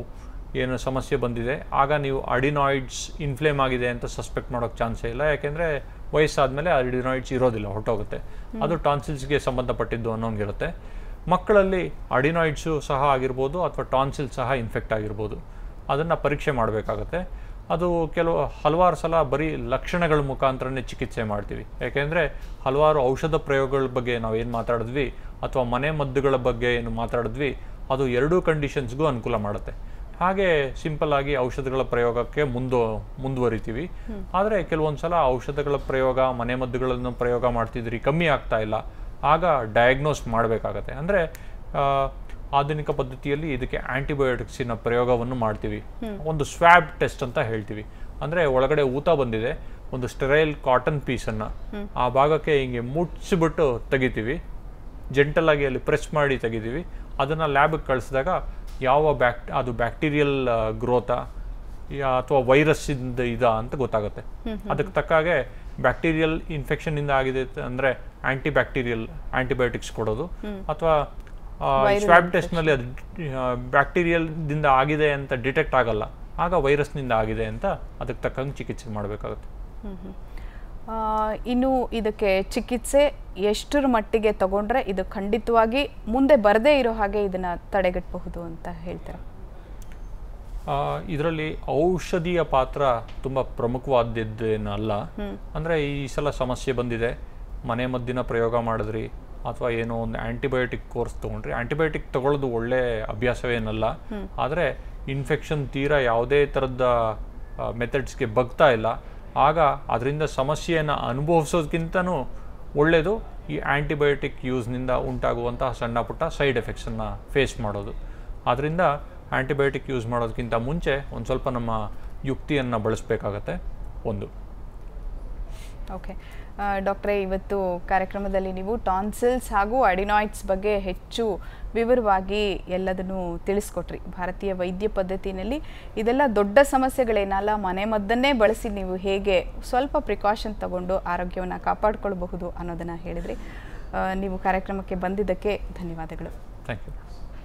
ಏನು ಸಮಸ್ಯೆ ಬಂದಿದೆ ಆಗ ನೀವು ಅಡಿನಾಯ್ಡ್ಸ್ ಇನ್ಫ್ಲೇಮ್ ಆಗಿದೆ ಅಂತ ಸಸ್ಪೆಕ್ಟ್ ಮಾಡೋಕ್ಕೆ ಚಾನ್ಸೇ ಇಲ್ಲ ಯಾಕೆಂದರೆ ವಯಸ್ಸಾದಮೇಲೆ ಅಡಿನಾಯ್ಡ್ಸ್ ಇರೋದಿಲ್ಲ ಹೊರಟೋಗುತ್ತೆ ಅದು ಟಾನ್ಸಿಲ್ಸ್ಗೆ ಸಂಬಂಧಪಟ್ಟಿದ್ದು ಅನ್ನೋಂಗಿರುತ್ತೆ ಮಕ್ಕಳಲ್ಲಿ ಅಡಿನಾಯ್ಡ್ಸು ಸಹ ಆಗಿರ್ಬೋದು ಅಥವಾ ಟಾನ್ಸಿಲ್ ಸಹ ಇನ್ಫೆಕ್ಟ್ ಆಗಿರ್ಬೋದು ಅದನ್ನು ಪರೀಕ್ಷೆ ಮಾಡಬೇಕಾಗತ್ತೆ ಅದು ಕೆಲವು ಹಲವಾರು ಸಲ ಬರೀ ಲಕ್ಷಣಗಳ ಮುಖಾಂತರನೇ ಚಿಕಿತ್ಸೆ ಮಾಡ್ತೀವಿ ಯಾಕೆಂದರೆ ಹಲವಾರು ಔಷಧ ಪ್ರಯೋಗಗಳ ಬಗ್ಗೆ ನಾವು ಏನು ಮಾತಾಡಿದ್ವಿ ಅಥವಾ ಮನೆ ಮದ್ದುಗಳ ಬಗ್ಗೆ ಏನು ಮಾತಾಡಿದ್ವಿ ಅದು ಎರಡೂ ಕಂಡೀಷನ್ಸ್ಗೂ ಅನುಕೂಲ ಮಾಡುತ್ತೆ ಹಾಗೆ ಸಿಂಪಲ್ ಆಗಿ ಔಷಧಗಳ ಪ್ರಯೋಗಕ್ಕೆ ಮುಂದು ಮುಂದುವರಿತೀವಿ ಆದರೆ ಕೆಲವೊಂದು ಸಲ ಔಷಧಗಳ ಪ್ರಯೋಗ ಮನೆ ಮದ್ದುಗಳನ್ನು ಪ್ರಯೋಗ ಮಾಡ್ತಿದ್ರಿ ಕಮ್ಮಿ ಆಗ್ತಾ ಇಲ್ಲ ಆಗ ಡಯಾಗ್ನೋಸ್ ಮಾಡಬೇಕಾಗತ್ತೆ ಅಂದರೆ ಆಧುನಿಕ ಪದ್ಧತಿಯಲ್ಲಿ ಇದಕ್ಕೆ ಆಂಟಿಬಯೋಟಿಕ್ಸಿನ ಪ್ರಯೋಗವನ್ನು ಮಾಡ್ತೀವಿ ಒಂದು ಸ್ವ್ಯಾಬ್ ಟೆಸ್ಟ್ ಅಂತ ಹೇಳ್ತೀವಿ ಅಂದರೆ ಒಳಗಡೆ ಊತ ಬಂದಿದೆ ಒಂದು ಸ್ಟೆರೈಲ್ ಕಾಟನ್ ಪೀಸನ್ನು ಆ ಭಾಗಕ್ಕೆ ಹಿಂಗೆ ಮುಚ್ಚಿಬಿಟ್ಟು ತೆಗಿತೀವಿ ಜೆಂಟಲ್ ಆಗಿ ಅಲ್ಲಿ ಪ್ರೆಸ್ ಮಾಡಿ ತೆಗಿತೀವಿ ಅದನ್ನು ಲ್ಯಾಬಿಗೆ ಕಳಿಸಿದಾಗ ಯಾವ ಬ್ಯಾಕ್ ಅದು ಬ್ಯಾಕ್ಟೀರಿಯಲ್ ಗ್ರೋತಾ ಅಥವಾ ವೈರಸ್ಸಿಂದ ಇದಾ ಅಂತ ಗೊತ್ತಾಗುತ್ತೆ ಅದಕ್ಕೆ ತಕ್ಕ ಹಾಗೆ ಬ್ಯಾಕ್ಟೀರಿಯಲ್ ಇನ್ಫೆಕ್ಷನ್ನಿಂದ ಆಗಿದೆ ಅಂದರೆ ಆಂಟಿ ಬ್ಯಾಕ್ಟೀರಿಯಲ್ ಆಂಟಿಬಯೋಟಿಕ್ಸ್ ಕೊಡೋದು ಅಥವಾ ಸ್ವ್ಯಾಬ್ ಟೆಸ್ಟ್ನಲ್ಲಿ ಅದು ಬ್ಯಾಕ್ಟೀರಿಯಲ್ದಿಂದ ಆಗಿದೆ ಅಂತ ಡಿಟೆಕ್ಟ್ ಆಗಲ್ಲ ಆಗ ವೈರಸ್ನಿಂದ ಆಗಿದೆ ಅಂತ ಅದಕ್ಕೆ ತಕ್ಕಂಗೆ ಚಿಕಿತ್ಸೆ ಮಾಡಬೇಕಾಗುತ್ತೆ ಆ, ಇನ್ನು ಇದಕ್ಕೆ ಚಿಕಿತ್ಸೆ ಎಷ್ಟರ ಮಟ್ಟಿಗೆ ತಗೊಂಡ್ರೆ ಇದು ಖಂಡಿತವಾಗಿ ಮುಂದೆ ಬರದೇ ಇರೋ ಹಾಗೆ ಇದನ್ನ ತಡೆಗಟ್ಟಬಹುದು ಅಂತ ಹೇಳ್ತಾರೆ ಇದರಲ್ಲಿ ಔಷಧಿಯ ಪಾತ್ರ ತುಂಬ ಪ್ರಮುಖವಾದದ್ದೇನಲ್ಲ ಅಂದರೆ ಈ ಸಲ ಸಮಸ್ಯೆ ಬಂದಿದೆ ಮನೆ ಮದ್ದಿನ ಪ್ರಯೋಗ ಮಾಡಿದ್ರಿ ಅಥವಾ ಏನೋ ಒಂದು ಆಂಟಿಬಯೋಟಿಕ್ ಕೋರ್ಸ್ ತೊಗೊಂಡ್ರಿ ಆಂಟಿಬಯೋಟಿಕ್ ತಗೊಳ್ಳೋದು ಒಳ್ಳೆ ಅಭ್ಯಾಸವೇನಲ್ಲ ಆದರೆ ಇನ್ಫೆಕ್ಷನ್ ತೀರಾ ಯಾವುದೇ ಥರದ ಮೆಥಡ್ಸ್ಗೆ ಬಗ್ತಾ ಇಲ್ಲ ಆಗ ಅದರಿಂದ ಸಮಸ್ಯೆಯನ್ನು ಅನುಭವಿಸೋದಕ್ಕಿಂತನೂ ಒಳ್ಳೆಯದು ಈ ಆಂಟಿಬಯೋಟಿಕ್ ಯೂಸ್ನಿಂದ ಉಂಟಾಗುವಂತಹ ಸಣ್ಣ ಪುಟ್ಟ ಸೈಡ್ ಎಫೆಕ್ಟ್ಸನ್ನು ಫೇಸ್ ಮಾಡೋದು ಆದ್ದರಿಂದ ಆಂಟಿಬಯೋಟಿಕ್ ಯೂಸ್ ಮಾಡೋದಕ್ಕಿಂತ ಮುಂಚೆ ಒಂದು ಸ್ವಲ್ಪ ನಮ್ಮ ಯುಕ್ತಿಯನ್ನು ಬಳಸಬೇಕಾಗತ್ತೆ ಒಂದು ಓಕೆ ಡಾಕ್ಟ್ರೇ ಇವತ್ತು ಕಾರ್ಯಕ್ರಮದಲ್ಲಿ ನೀವು ಟಾನ್ಸಿಲ್ಸ್ ಹಾಗೂ ಅಡಿನಾಯ್ಡ್ಸ್ ಬಗ್ಗೆ ಹೆಚ್ಚು ವಿವರವಾಗಿ ಎಲ್ಲದನ್ನು ತಿಳಿಸ್ಕೊಟ್ರಿ ಭಾರತೀಯ ವೈದ್ಯ ಪದ್ಧತಿನಲ್ಲಿ ಇದೆಲ್ಲ ದೊಡ್ಡ ಸಮಸ್ಯೆಗಳೇನಲ್ಲ ಮನೆ ಮದ್ದನ್ನೇ ಬಳಸಿ ನೀವು ಹೇಗೆ ಸ್ವಲ್ಪ ಪ್ರಿಕಾಷನ್ ತಗೊಂಡು ಆರೋಗ್ಯವನ್ನು ಕಾಪಾಡ್ಕೊಳ್ಬಹುದು ಅನ್ನೋದನ್ನು ಹೇಳಿದ್ರಿ ಆ, ನೀವು ಕಾರ್ಯಕ್ರಮಕ್ಕೆ ಬಂದಿದ್ದಕ್ಕೆ ಧನ್ಯವಾದಗಳು ಥ್ಯಾಂಕ್ ಯು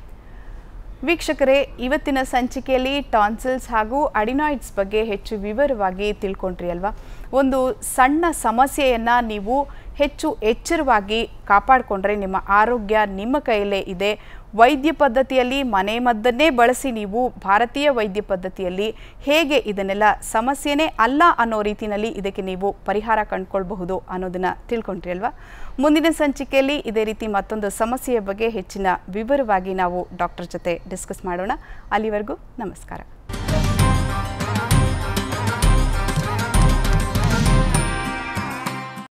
ವೀಕ್ಷಕರೇ ಇವತ್ತಿನ ಸಂಚಿಕೆಯಲ್ಲಿ ಟಾನ್ಸಿಲ್ಸ್ ಹಾಗೂ ಅಡಿನಾಯ್ಡ್ಸ್ ಬಗ್ಗೆ ಹೆಚ್ಚು ವಿವರವಾಗಿ ತಿಳ್ಕೊಂಡ್ರಿ ಅಲ್ವಾ ಒಂದು ಸಣ್ಣ ಸಮಸ್ಯೆಯನ್ನು ನೀವು ಹೆಚ್ಚು ಎಚ್ಚರವಾಗಿ ಕಾಪಾಡಿಕೊಂಡ್ರೆ ನಿಮ್ಮ ಆರೋಗ್ಯ ನಿಮ್ಮ ಕೈಯಲ್ಲೇ ಇದೆ ವೈದ್ಯ ಪದ್ಧತಿಯಲ್ಲಿ ಮನೆ ಮದ್ದನ್ನೇ ಬಳಸಿ ನೀವು ಭಾರತೀಯ ವೈದ್ಯ ಪದ್ಧತಿಯಲ್ಲಿ ಹೇಗೆ ಇದನ್ನೆಲ್ಲ ಸಮಸ್ಯೆನೇ ಅಲ್ಲ ಅನ್ನೋ ರೀತಿಯಲ್ಲಿ ಇದಕ್ಕೆ ನೀವು ಪರಿಹಾರ ಕಂಡುಕೊಳ್ಬಹುದು ಅನ್ನೋದನ್ನು ತಿಳ್ಕೊಂಡ್ರಿ ಅಲ್ವಾ ಮುಂದಿನ ಸಂಚಿಕೆಯಲ್ಲಿ ಇದೇ ರೀತಿ ಮತ್ತೊಂದು ಸಮಸ್ಯೆಯ ಬಗ್ಗೆ ಹೆಚ್ಚಿನ ವಿವರವಾಗಿ ನಾವು ಡಾಕ್ಟರ್ ಜೊತೆ ಡಿಸ್ಕಸ್ ಮಾಡೋಣ ಅಲ್ಲಿವರೆಗೂ ನಮಸ್ಕಾರ